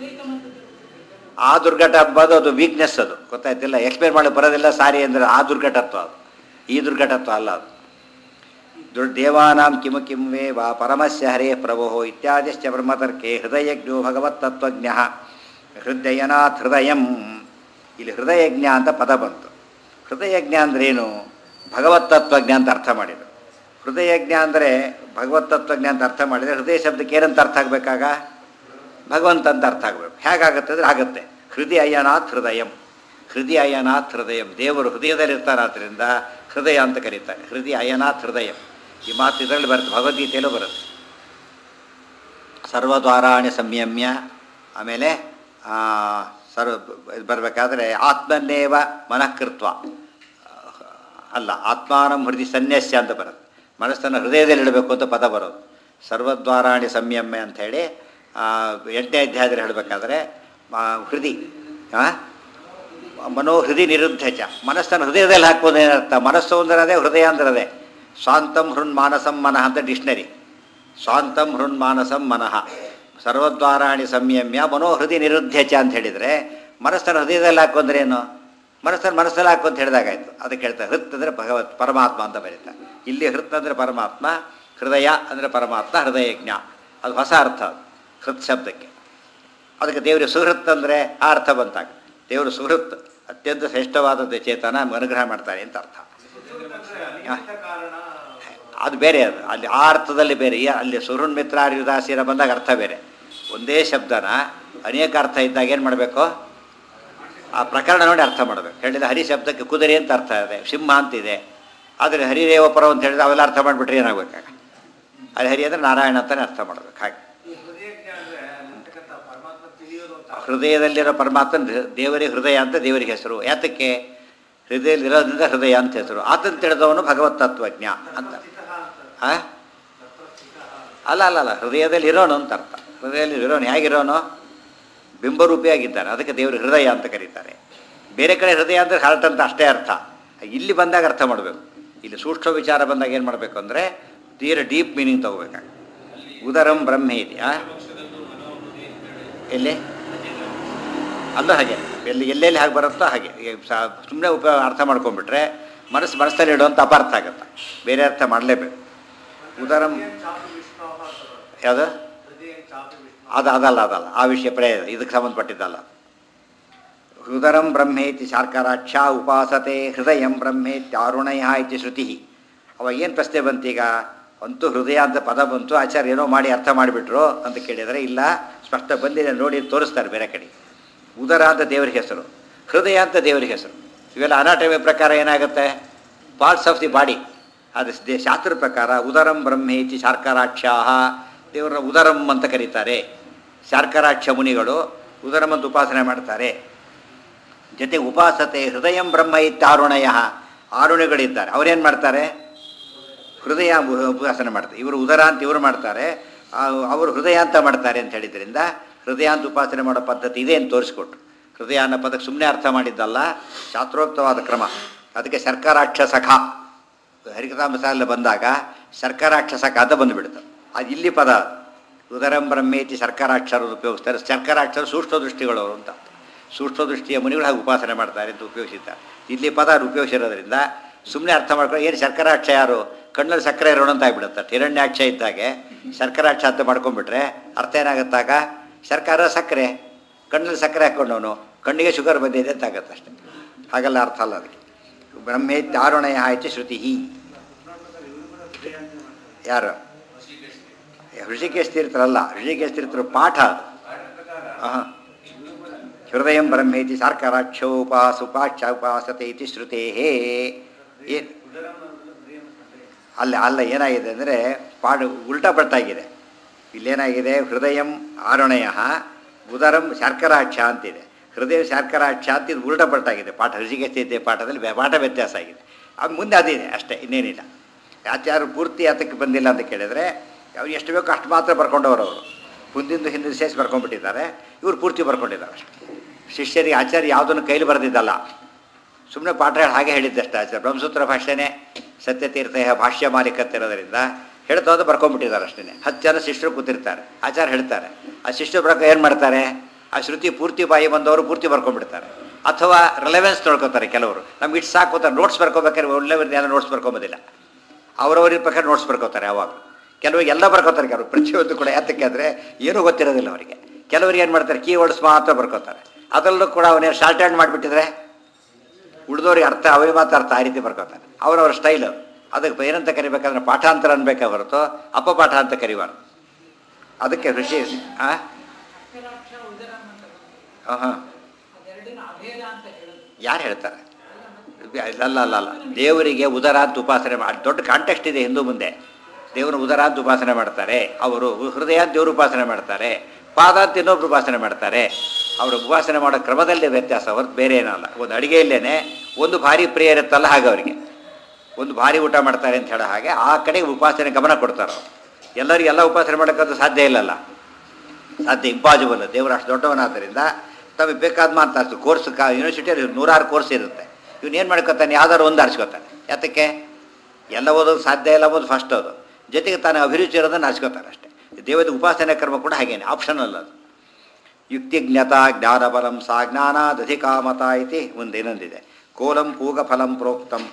ಆ ದುರ್ಘಟ ಅಂಬೋದು ಅದು ವೀಕ್ನೆಸ್ ಅದು ಗೊತ್ತಾಯ್ತಿಲ್ಲ ಎಕ್ಸ್ಪ್ಲೇನ್ ಮಾಡಕ್ಕೆ ಬರೋದಿಲ್ಲ ಸಾರಿ ಅಂದರೆ ಆ ದುರ್ಘಟತ್ವ ಅದು ಈ ದುರ್ಘಟತ್ವ ಅಲ್ಲ ಅದು ದುರ್ ದೇವಾನಾಂ ಕಿಮು ಕಿಂ ವೇ ವಾ ಪರಮಸ್ಯ ಹರೇ ಪ್ರಭೋ ಇತ್ಯಾದಿಶ್ಚ ಬ್ರಹ್ಮತರ್ಕೆ ಹೃದಯಜ್ಞೋ ಭಗವತ್ತತ್ವಜ್ಞ ಹೃದಯನಾಥ್ ಹೃದಯಂ ಇಲ್ಲಿ ಹೃದಯಜ್ಞ ಅಂತ ಪದ ಬಂತು ಹೃದಯಜ್ಞ ಅಂದ್ರೇನು ಭಗವತ್ತತ್ವಜ್ಞ ಅಂತ ಅರ್ಥ ಮಾಡಿದರು ಹೃದಯಜ್ಞ ಅಂದರೆ ಭಗವತ್ತತ್ವಜ್ಞ ಅಂತ ಅರ್ಥ ಮಾಡಿದರೆ ಹೃದಯ ಶಬ್ದಕ್ಕೆ ಏನಂತ ಅರ್ಥ ಆಗಬೇಕಾಗ ಭಗವಂತ ಅಂತ ಅರ್ಥ ಆಗಬೇಕು ಹೇಗಾಗುತ್ತೆ ಅಂದರೆ ಆಗುತ್ತೆ ಹೃದಯ ಅಯ್ಯನಾಥ್ ಹೃದಯಂ ಹೃದಯ ಅಯ್ಯನಾಥ್ ಹೃದಯಂ ದೇವರು ಹೃದಯದಲ್ಲಿರ್ತಾರಾದ್ರಿಂದ ಹೃದಯ ಅಂತ ಕರೀತಾರೆ ಹೃದಯ ಅಯ್ಯನಾಥ್ ಹೃದಯಂ ಈ ಮಾತು ಇದರಲ್ಲಿ ಬರುತ್ತೆ ಭಗವದ್ಗೀತೆಯಲ್ಲೂ ಬರುತ್ತೆ ಸರ್ವದ್ವಾರಾಣಿ ಸಂಯಮ್ಯ ಆಮೇಲೆ ಆ, ಸರ್ವ ಇದು ಬರಬೇಕಾದ್ರೆ ಆತ್ಮನ್ನೇವ ಮನಃಕೃತ್ವ ಅಲ್ಲ ಆತ್ಮಾನಂ ಹೃದಯ ಸನ್ಯಾಸ್ಯ ಅಂತ ಬರುತ್ತೆ ಮನಸ್ಸನ್ನು ಹೃದಯದಲ್ಲಿ ಇಡಬೇಕು ಅಂತ ಪದ ಬರೋದು ಸರ್ವದ್ವಾರಾಣಿ ಸಂಯಮ್ಯ ಅಂಥೇಳಿ ಎಂಟನೇ ಅಧ್ಯಾಯದಲ್ಲಿ ಹೇಳಬೇಕಾದ್ರೆ ಹೃದಯ ಆ? ಮನೋಹೃದಯ ನಿರುದ್ಧ ಚ ಮನಸ್ಸನ್ನು ಹೃದಯದಲ್ಲಿ ಹಾಕ್ಬೋದು ಏನರ್ಥ ಮನಸ್ಸು ಅಂದ್ರೆ ಅದೇ ಹೃದಯ ಅಂದ್ರೆ ಅದೇ ಸ್ವಾಂತಂ ಹೃನ್ ಮಾನಸಂ ಮನಃ ಅಂತ ಡಿಕ್ಷನರಿ ಸ್ವಾಂತಂ ಹೃನ್ ಮಾನಸಂ ಮನಃ ಸರ್ವದ್ವಾರಾಣಿ ಸಂಯಮ್ಯ ಮನೋಹೃದಯ ನಿರುದ್ಧ ಚ ಅಂತ ಹೇಳಿದರೆ ಮನಸ್ಸನ್ನು ಹೃದಯದಲ್ಲಿ ಹಾಕೊಂಡ್ರೆ ಏನು ಮನಸ್ಸನ್ನು ಮನಸ್ಸಲ್ಲಿ ಹಾಕು ಅಂತ ಹೇಳಿದಾಗಾಯ್ತು ಅದಕ್ಕೆ ಹೇಳ್ತಾರೆ ಹೃತ್ ಅಂದರೆ ಭಗವತ್ ಪರಮಾತ್ಮ ಅಂತ ಬರೀತಾರೆ ಇಲ್ಲಿ ಹೃತ್ ಅಂದರೆ ಪರಮಾತ್ಮ ಹೃದಯ ಅಂದರೆ ಪರಮಾತ್ಮ ಹೃದಯಜ್ಞ ಅದು ಹೊಸ ಅರ್ಥ ಅದು ಹೃತ್ ಶಬ್ದಕ್ಕೆ ಅದಕ್ಕೆ ದೇವರು ಸುಹೃತ್ ಅಂದರೆ ಆ ಅರ್ಥ ಬಂತಾಗ ದೇವರು ಸುಹೃತ್ ಅತ್ಯಂತ ಶ್ರೇಷ್ಠವಾದದ್ದು ಚೇತನ ಅನುಗ್ರಹ ಮಾಡ್ತಾನೆ ಅಂತ ಅರ್ಥ ಅಂದ್ರೆ ಅನಿಮಿತ್ತ ಕಾರಣ ಅದು ಬೇರೆ ಅದು ಅಲ್ಲಿ ಆ ಅರ್ಥದಲ್ಲಿ ಬೇರೆ ಈ- ಅಲ್ಲಿ ಸುರುಣ್ ಮಿತ್ರ ಆರ್ಯುದಾಸೀರ ಬಂದಾಗ ಅರ್ಥ ಬೇರೆ ಒಂದೇ ಶಬ್ದನ ಅನೇಕ ಅರ್ಥ ಇದ್ದಾಗ ಏನು ಮಾಡಬೇಕು ಆ ಪ್ರಕರಣ ನೋಡಿ ಅರ್ಥ ಮಾಡಬೇಕು ಹೇಳಿದ ಹರಿ ಶಬ್ದಕ್ಕೆ ಕುದುರೆ ಅಂತ ಅರ್ಥ ಇದೆ ಸಿಂಹ ಅಂತಿದೆ ಆದರೆ ಹರಿದೇವಪರ ಅಂತ ಹೇಳಿದ್ರೆ ಅವೆಲ್ಲ ಅರ್ಥ ಮಾಡಿಬಿಟ್ರೆ ಏನಾಗಬೇಕಾಗ ಅಲ್ಲಿ ಹರಿ ಅಂದರೆ ನಾರಾಯಣ ಅಂತಲೇ ಅರ್ಥ ಮಾಡಬೇಕು ಹಾಗೆ ಈ ಹೃದಯಜ್ಞ ಅಂದ್ರೆ ಅಲ್ಲಿರ್ತಕ್ಕಂಥ ಪರಮಾತ್ಮ ತಿಳಿಯೋದು ಅಂತ ಹೃದಯದಲ್ಲಿರೋ ಪರಮಾತ್ಮನ ಹೃ- ದೇವರಿಗೆ ಹೃದಯ ಅಂತ ದೇವರಿಗೆ ಹೆಸರು ಯಾತಕ್ಕೆ ಹೃದಯದಲ್ಲಿರೋದ್ರಿಂದ ಹೃದಯ ಅಂತ ಹೆಸರು ಆತನ ತಿಳಿದವನು ಭಗವತ್ ತತ್ವಜ್ಞ ಅಂತ ಸ್ಥಿತಃ ಅಂತ ಆ? ಅಲ್ಲ ಅಲ್ಲ ಅಲ್ಲ ಹೃದಯದಲ್ಲಿ ಇರೋನು ಅಂತ ಅರ್ಥ ಹೃದಯದಲ್ಲಿ ಇರೋನು ಹೇಗಿರೋನು ಬಿಂಬರೂಪಿಯಾಗಿದ್ದಾನೆ ಅದಕ್ಕೆ ದೇವರು ಹೃದಯ ಅಂತ ಕರೀತಾರೆ ಬೇರೆ ಕಡೆ ಹೃದಯ ಅಂದರೆ ಹಾರ್ಟ್ ಅಂತ ಅಷ್ಟೇ ಅರ್ಥ ಇಲ್ಲಿ ಬಂದಾಗ ಅರ್ಥ ಮಾಡಬೇಕು ಇಲ್ಲಿ ಸೂಕ್ಷ್ಮ ವಿಚಾರ ಬಂದಾಗ ಏನು ಮಾಡಬೇಕು ಅಂದರೆ ತೀರ ಡೀಪ್ ಮೀನಿಂಗ್ ತಗೋಬೇಕಾಗ ಉದರಂ ಬ್ರಹ್ಮೇತಿ ಆ ಎಲ್ಲಿ ಅಲ್ಲೂ ಹಾಗೆ ಎಲ್ಲಿ ಎಲ್ಲೆಲ್ಲಿ ಹಾಗೆ ಬರುತ್ತೋ ಹಾಗೆ ಸುಮ್ಮನೆ ಉಪ ಅರ್ಥ ಮಾಡ್ಕೊಂಡ್ಬಿಟ್ರೆ ಮನಸ್ಸು ಮನಸ್ಸಲ್ಲಿ ಇಡುವಂಥ ಅಪಾರ್ಥ ಆಗುತ್ತೆ ಬೇರೆ ಅರ್ಥ ಮಾಡಲೇಬೇಕು ಉದರಂ ಚಾಪಿ ವಿಷ್ಣು ಅಂತ ಯಾವುದು ಹೃದಯ ಚಾಪಿ ವಿಷ್ಣು ಅದು ಅದಲ್ಲ ಅದಲ್ಲ ಆ ವಿಷಯ ಪ್ರಯ ಇದಕ್ಕೆ ಸಂಬಂಧಪಟ್ಟಿದ್ದಲ್ಲ ಹೃದರಂ ಬ್ರಹ್ಮೇತಿ ಶಾರ್ಕರಾಕ್ಷ ಉಪಾಸತೆ ಹೃದಯಂ ಬ್ರಹ್ಮೇತ್ಯಾರುಣಯ ಇತಿ ಶ್ರುತಿ ಅವಾಗ ಏನು ಪ್ರಶ್ನೆ ಬಂತೀಗ ಅಂತೂ ಹೃದಯ ಅಂತ ಪದ ಬಂತು ಆಚಾರ್ಯ ಏನೋ ಮಾಡಿ ಅರ್ಥ ಮಾಡಿಬಿಟ್ರು ಅಂತ ಕೇಳಿದರೆ ಇಲ್ಲ ಸ್ಪಷ್ಟ ಬಂದಿದೆ ನೋಡಿ ತೋರಿಸ್ತಾರೆ ಬೇರೆ ಕಡೆ ಉದರ ಅಂತ ದೇವರಿಗೆ ಹೆಸರು ಹೃದಯ ಅಂತ ದೇವರಿಗೆ ಹೆಸರು ಇವೆಲ್ಲ ಅನಾಟಮಿ ಪ್ರಕಾರ ಏನಾಗುತ್ತೆ ಪಾರ್ಟ್ಸ್ ಆಫ್ ದಿ ಬಾಡಿ ಅದು ದೇ- ಶಾಸ್ತ್ರದ ಪ್ರಕಾರ ಉದರಂ ಬ್ರಹ್ಮೇತಿ ಶಾರ್ಕರಾಕ್ಷಾಹ ದೇವರ ಉದರಂ ಅಂತ ಕರೀತಾರೆ ಶಾರ್ಕರಾಕ್ಷ ಮುನಿಗಳು ಉದರಂ ಅಂತ ಉಪಾಸನೆ ಮಾಡ್ತಾರೆ ಜೊತೆ ಉಪಾಸತೆ ಹೃದಯಂ ಬ್ರಹ್ಮ ಇತ್ತಾರುಣಯ ಆರುಣಿಗಳಿದ್ದಾರೆ ಅವ್ರೇನು ಮಾಡ್ತಾರೆ ಹೃದಯ ಉ- ಉಪಾಸನೆ ಮಾಡ್ತಾರೆ ಇವರು ಉದರ ಅಂತ ಇವರು ಮಾಡ್ತಾರೆ ಆ- ಅವರು ಹೃದಯ ಅಂತ ಮಾಡ್ತಾರೆ ಅಂತ ಹೇಳಿದ್ರಿಂದ ಹೃದಯ ಅಂತ ಉಪಾಸನೆ ಮಾಡೋ ಪದ್ಧತಿ ಇದೆ ಅಂತ ತೋರಿಸ್ಕೊಟ್ರು ಹೃದಯ ಅನ್ನೋ ಪದಕ್ಕೆ ಸುಮ್ಮನೆ ಅರ್ಥ ಮಾಡಿದ್ದಲ್ಲ ಶಾಸ್ತ್ರೋಕ್ತವಾದ ಕ್ರಮ ಅದಕ್ಕೆ ಸರ್ಕಾರಾಕ್ಷಸಖ ಹರಿಕತಾಮಸಾಲ ಬಂದಾಗ ಸರ್ಕಾರಾಕ್ಷಸಖ ಅಂತ ಬಂದುಬಿಡ್ತು ಅದು ಇಲ್ಲಿ ಪದ ಉದರಂ ಬ್ರಹ್ಮೇತಿ ಸರ್ಕಾರಾಕ್ಷರು ಉಪಯೋಗಿಸ್ತಾರೆ ಸರ್ಕಾರಾಕ್ಷರು ಸೂಕ್ಷ್ಮ ದೃಷ್ಟಿಗಳವರು ಅಂತ ಸೂಕ್ಷ್ಮ ದೃಷ್ಟಿಯ ಮುನಿಗಳು ಹಾಗೆ ಉಪಾಸನೆ ಮಾಡ್ತಾರೆ ಅಂತ ಉಪಯೋಗಿಸಿದ್ದಾರೆ ಇಲ್ಲಿ ಪದ ಉಪಯೋಗಿಸಿರೋದ್ರಿಂದ ಸುಮ್ಮನೆ ಅರ್ಥ ಮಾಡ್ಕೊಂಡು ಏನು ಶರ್ಕರಾಕ್ಷ ಯಾರು ಕಣ್ಣಲ್ಲಿ ಸಕ್ಕರೆ ಇರೋಣ ಅಂತ ಆಗ್ಬಿಡುತ್ತೆ ಹಿರಣ್ಯಾಕ್ಷ ಇದ್ದಾಗೆ ಶರ್ಕರಾಕ್ಷ ಅಂತ ಮಾಡ್ಕೊಂಡ್ಬಿಟ್ರೆ ಅರ್ಥ ಏನಾಗುತ್ತಾಗ ಸರ್ಕಾರ ಸಕ್ಕರೆ ಕಣ್ಣಲ್ಲಿ ಸಕ್ಕರೆ ಹಾಕ್ಕೊಂಡವನು ಕಣ್ಣಿಗೆ ಶುಗರ್ ಬಂದಿದೆ ಅಂತ ಆಗುತ್ತೆ ಅಷ್ಟೆ ಹಾಗೆಲ್ಲ ಅರ್ಥ ಅಲ್ಲ ಅದಕ್ಕೆ ಬ್ರಹ್ಮೇತ್ಯಾರುಣಯ ಆಯ್ತು ಶ್ರುತಿ ಯಾರು ಋಷಿಕೇಶ್ ತೀರ್ಥರಲ್ಲ ಋಷಿಕೇಶ್ ತೀರ್ಥರು ಪಾಠ ಅದು ಆಹಾ. ಹೃದಯಂ ಬ್ರಹ್ಮೇತಿ ಸಾರ್ಕರಾಕ್ಷೋಪಾಸ ಉಪಾಕ್ಷ ಉಪಾಸತೆ ಇತಿ ಶ್ರುತೇ ಏನ್ ಅಲ್ಲ ಅಲ್ಲ ಏನಾಗಿದೆ ಅಂದರೆ ಪಾಠ ಉಲ್ಟಾ ಪಟ್ಟಾಗಿದೆ ಇಲ್ಲೇನಾಗಿದೆ ಹೃದಯಂ ಆರುಣಯ ಉದರಂ ಶಾರ್ಕರಾಕ್ಷ ಅಂತಿದೆ ಹೃದಯ ಶಾರ್ಕರಾಕ್ಷ ಅಂತ ಇದು ಉಲ್ಟಾ ಪಟ್ಟಾಗಿದೆ ಪಾಠ ಋಷಿಕೇಶ್ ತೀರ್ಥ ಪಾಠದಲ್ಲಿ ವ್ಯ- ಪಾಠ ವ್ಯತ್ಯಾಸ ಆಗಿದೆ ಅದು ಮುಂದೆ ಅದಿದೆ ಅಷ್ಟೇ ಇನ್ನೇನಿಲ್ಲ ಆಚಾರ್ಯರು ಪೂರ್ತಿ ಯಾತಕ್ಕೆ ಬಂದಿಲ್ಲ ಅಂತ ಕೇಳಿದರೆ ಅವ್ರು ಎಷ್ಟು ಬೇಕೋ ಅಷ್ಟು ಮಾತ್ರ ಬರ್ಕೊಂಡವರು ಅವರು ಮುಂದಿಂದು ಹಿಂದಿನ ಸೇರಿಸಿ ಬರ್ಕೊಂಡ್ಬಿಟ್ಟಿದ್ದಾರೆ ಇವ್ರು ಪೂರ್ತಿ ಬರ್ಕೊಂಡಿದ್ದಾರೆ ಅಷ್ಟೇ ಶಿಷ್ಯರಿಗೆ ಆಚಾರ್ಯ ಯಾವುದನ್ನು ಕೈಲಿ ಬರೆದಿದ್ದಲ್ಲ ಸುಮ್ಮನೆ ಪಾಠ ಹೇಳಿ ಹಾಗೆ ಹೇಳಿದ್ದಷ್ಟೇ ಆಚಾರ್ಯ ಬ್ರಹ್ಮಸೂತ್ರ ಭಾಷೆನೇ ಸತ್ಯತೀರ್ಥ ಭಾಷ್ಯ ಮಾಲೀಕತ್ತಿರೋದ್ರಿಂದ ಹೇಳ್ತಾ ಹೋದ ಬರ್ಕೊಂಡ್ಬಿಟ್ಟಿದ್ದಾರೆ ಅಷ್ಟೇ ಹತ್ತು ಜನ ಶಿಷ್ಯರು ಕೂತಿರ್ತಾರೆ ಆಚಾರ್ಯ ಹೇಳ್ತಾರೆ ಆ ಶಿಷ್ಯರ ಪ್ರಕಾರ ಏನು ಮಾಡ್ತಾರೆ ಆ ಶ್ರುತಿ ಪೂರ್ತಿ ಬಾಯಿ ಬಂದವರು ಪೂರ್ತಿ ಬರ್ಕೊಂಡ್ಬಿಡ್ತಾರೆ ಅಥವಾ ರಿಲೆವೆನ್ಸ್ ತೊಳ್ಕೊತಾರೆ ಕೆಲವರು ನಮ್ಗೆ ಇಷ್ಟು ಸಾಕೋತಾರೆ ನೋಟ್ಸ್ ಬರ್ಕೋಬೇಕಾದ್ರೆ ಒಳ್ಳೆ ಏನೋ ನೋಟ್ಸ್ ಬರ್ಕೊಂಬೋದಿಲ್ಲ ಅವರವ್ರ ಪ್ರಕಾರ ನೋಟ್ಸ್ ಬರ್ಕೋತಾರೆ ಯಾವಾಗ ಕೆಲವರಿಗೆ ಎಲ್ಲ ಬರ್ಕೋತಾರೆ ಕೆಲವರು ಪ್ರತಿಯೊಂದು ಕೂಡ ಯಾತಕ್ಕೆ ಅಂದರೆ ಏನೂ ಗೊತ್ತಿರೋದಿಲ್ಲ ಅವರಿಗೆ ಕೆಲವರಿಗೆ ಏನು ಮಾಡ್ತಾರೆ ಕೀ ವರ್ಡ್ಸ್ ಮಾತ್ರ ಬರ್ಕೋತಾರೆ ಅದರಲ್ಲೂ ಕೂಡ ಅವನೇನು ಶಾರ್ಟ್ ಹ್ಯಾಂಡ್ ಮಾಡಿಬಿಟ್ಟಿದ್ರೆ ಉಳಿದವ್ರಿಗೆ ಅರ್ಥ ಅವರಿಗೆ ಮಾತ್ರ ಅರ್ಥ ಆ ರೀತಿ ಬರ್ಕೋತಾರೆ ಅವರವ್ರ ಸ್ಟೈಲ್ ಅದಕ್ಕೆ ಏನಂತ ಕರಿಬೇಕಂದ್ರೆ ಪಾಠಾಂತರ ಅನ್ಬೇಕೇ ಹೊರತು ಅಪಪಾಠ ಅಂತ ಕರಿಬಾರ್ದು ಅದಕ್ಕೆ ಋಷಿ ಆ ಅಕ್ಷರಾಕ್ಷ ಉದರಂ ಅಂತ ಹಾಂ ಹಾಂ ಅದೆರಡನ್ನ ಅಭೇದ ಅಂತ ಹೇಳೋದು ಯಾರು ಹೇಳ್ತಾರೆ ಅಲ್ಲ ಅಲ್ಲ ಅಲ್ಲ ದೇವರಿಗೆ ಉದರ ಅಂತ ಉಪಾಸನೆ ಮಾಡಿ ದೊಡ್ಡ ಕಾಂಟೆಕ್ಸ್ಟ್ ಇದೆ ಹಿಂದೂ ಮುಂದೆ ದೇವರ ಉದರ ಅಂತ ಉಪಾಸನೆ ಮಾಡ್ತಾರೆ ಅವರು ಹೃದಯ ಅಂತ ದೇವರು ಉಪಾಸನೆ ಮಾಡ್ತಾರೆ ಪಾದ ಅಂತ ಇನ್ನೊಬ್ರು ಉಪಾಸನೆ ಮಾಡ್ತಾರೆ ಅವರು ಉಪಾಸನೆ ಮಾಡೋ ಕ್ರಮದಲ್ಲೇ ವ್ಯತ್ಯಾಸ ಹೊರತು ಬೇರೆ ಏನಲ್ಲ ಒಂದು ಅಡುಗೆಯಲ್ಲೇನೆ ಒಂದು ಭಾರಿ ಪ್ರಿಯ ಇರುತ್ತಲ್ಲ ಹಾಗೆ ಅವರಿಗೆ ಒಂದು ಭಾರಿ ಊಟ ಮಾಡ್ತಾರೆ ಅಂತ ಹೇಳೋ ಹಾಗೆ ಆ ಕಡೆ ಉಪಾಸನೆ ಗಮನ ಕೊಡ್ತಾರೆ ಅವರು ಎಲ್ಲರಿಗೂ ಎಲ್ಲ ಉಪಾಸನೆ ಮಾಡೋಕ್ಕಂತೂ ಸಾಧ್ಯ ಇಲ್ಲಲ್ಲ ಸಾಧ್ಯ ಇಂಪಾಸಿಬಲ್ ದೇವರು ಅಷ್ಟು ದೊಡ್ಡವನಾದ್ದರಿಂದ ತಮಗೆ ಬೇಕಾದ ಮಾತು ಕೋರ್ಸ್ ಕಾ ಯೂನಿವರ್ಸಿಟಿಯಲ್ಲಿ ನೂರಾರು ಕೋರ್ಸ್ ಇರುತ್ತೆ ಇವನು ಏನು ಮಾಡ್ಕೊತಾನೆ ಯಾವ್ದಾದ್ರು ಒಂದು ಆರಿಸ್ಕೊತಾನೆ ಯಾತಕ್ಕೆ ಎಲ್ಲ ಓದೋದು ಸಾಧ್ಯ ಇಲ್ಲ ಓದು ಫಸ್ಟ್ ಓದು ಜೊತೆಗೆ ತಾನು ಅಭಿರುಚಿ ಇರೋದನ್ನು ಆರಿಸ್ಕೊತಾನೆ ಅಷ್ಟೇ ದೇವದ ಉಪಾಸನೆ ಕರ್ಮ ಕೂಡ ಹಾಗೇನೆ ಆಪ್ಷನಲ್ ಅದು ಯುಕ್ತಿಜ್ಞತಾ ಜ್ಞಾನಬಲಂ ಸಾ ಜ್ಞಾನಾದಧಿಕಾಮತ ಇತಿ ಮುಂದೇನೊಂದಿದೆ ಕೋಲಂ ಪೂಗ ಫಲಂ ಪ್ರೋಕ್ತಂ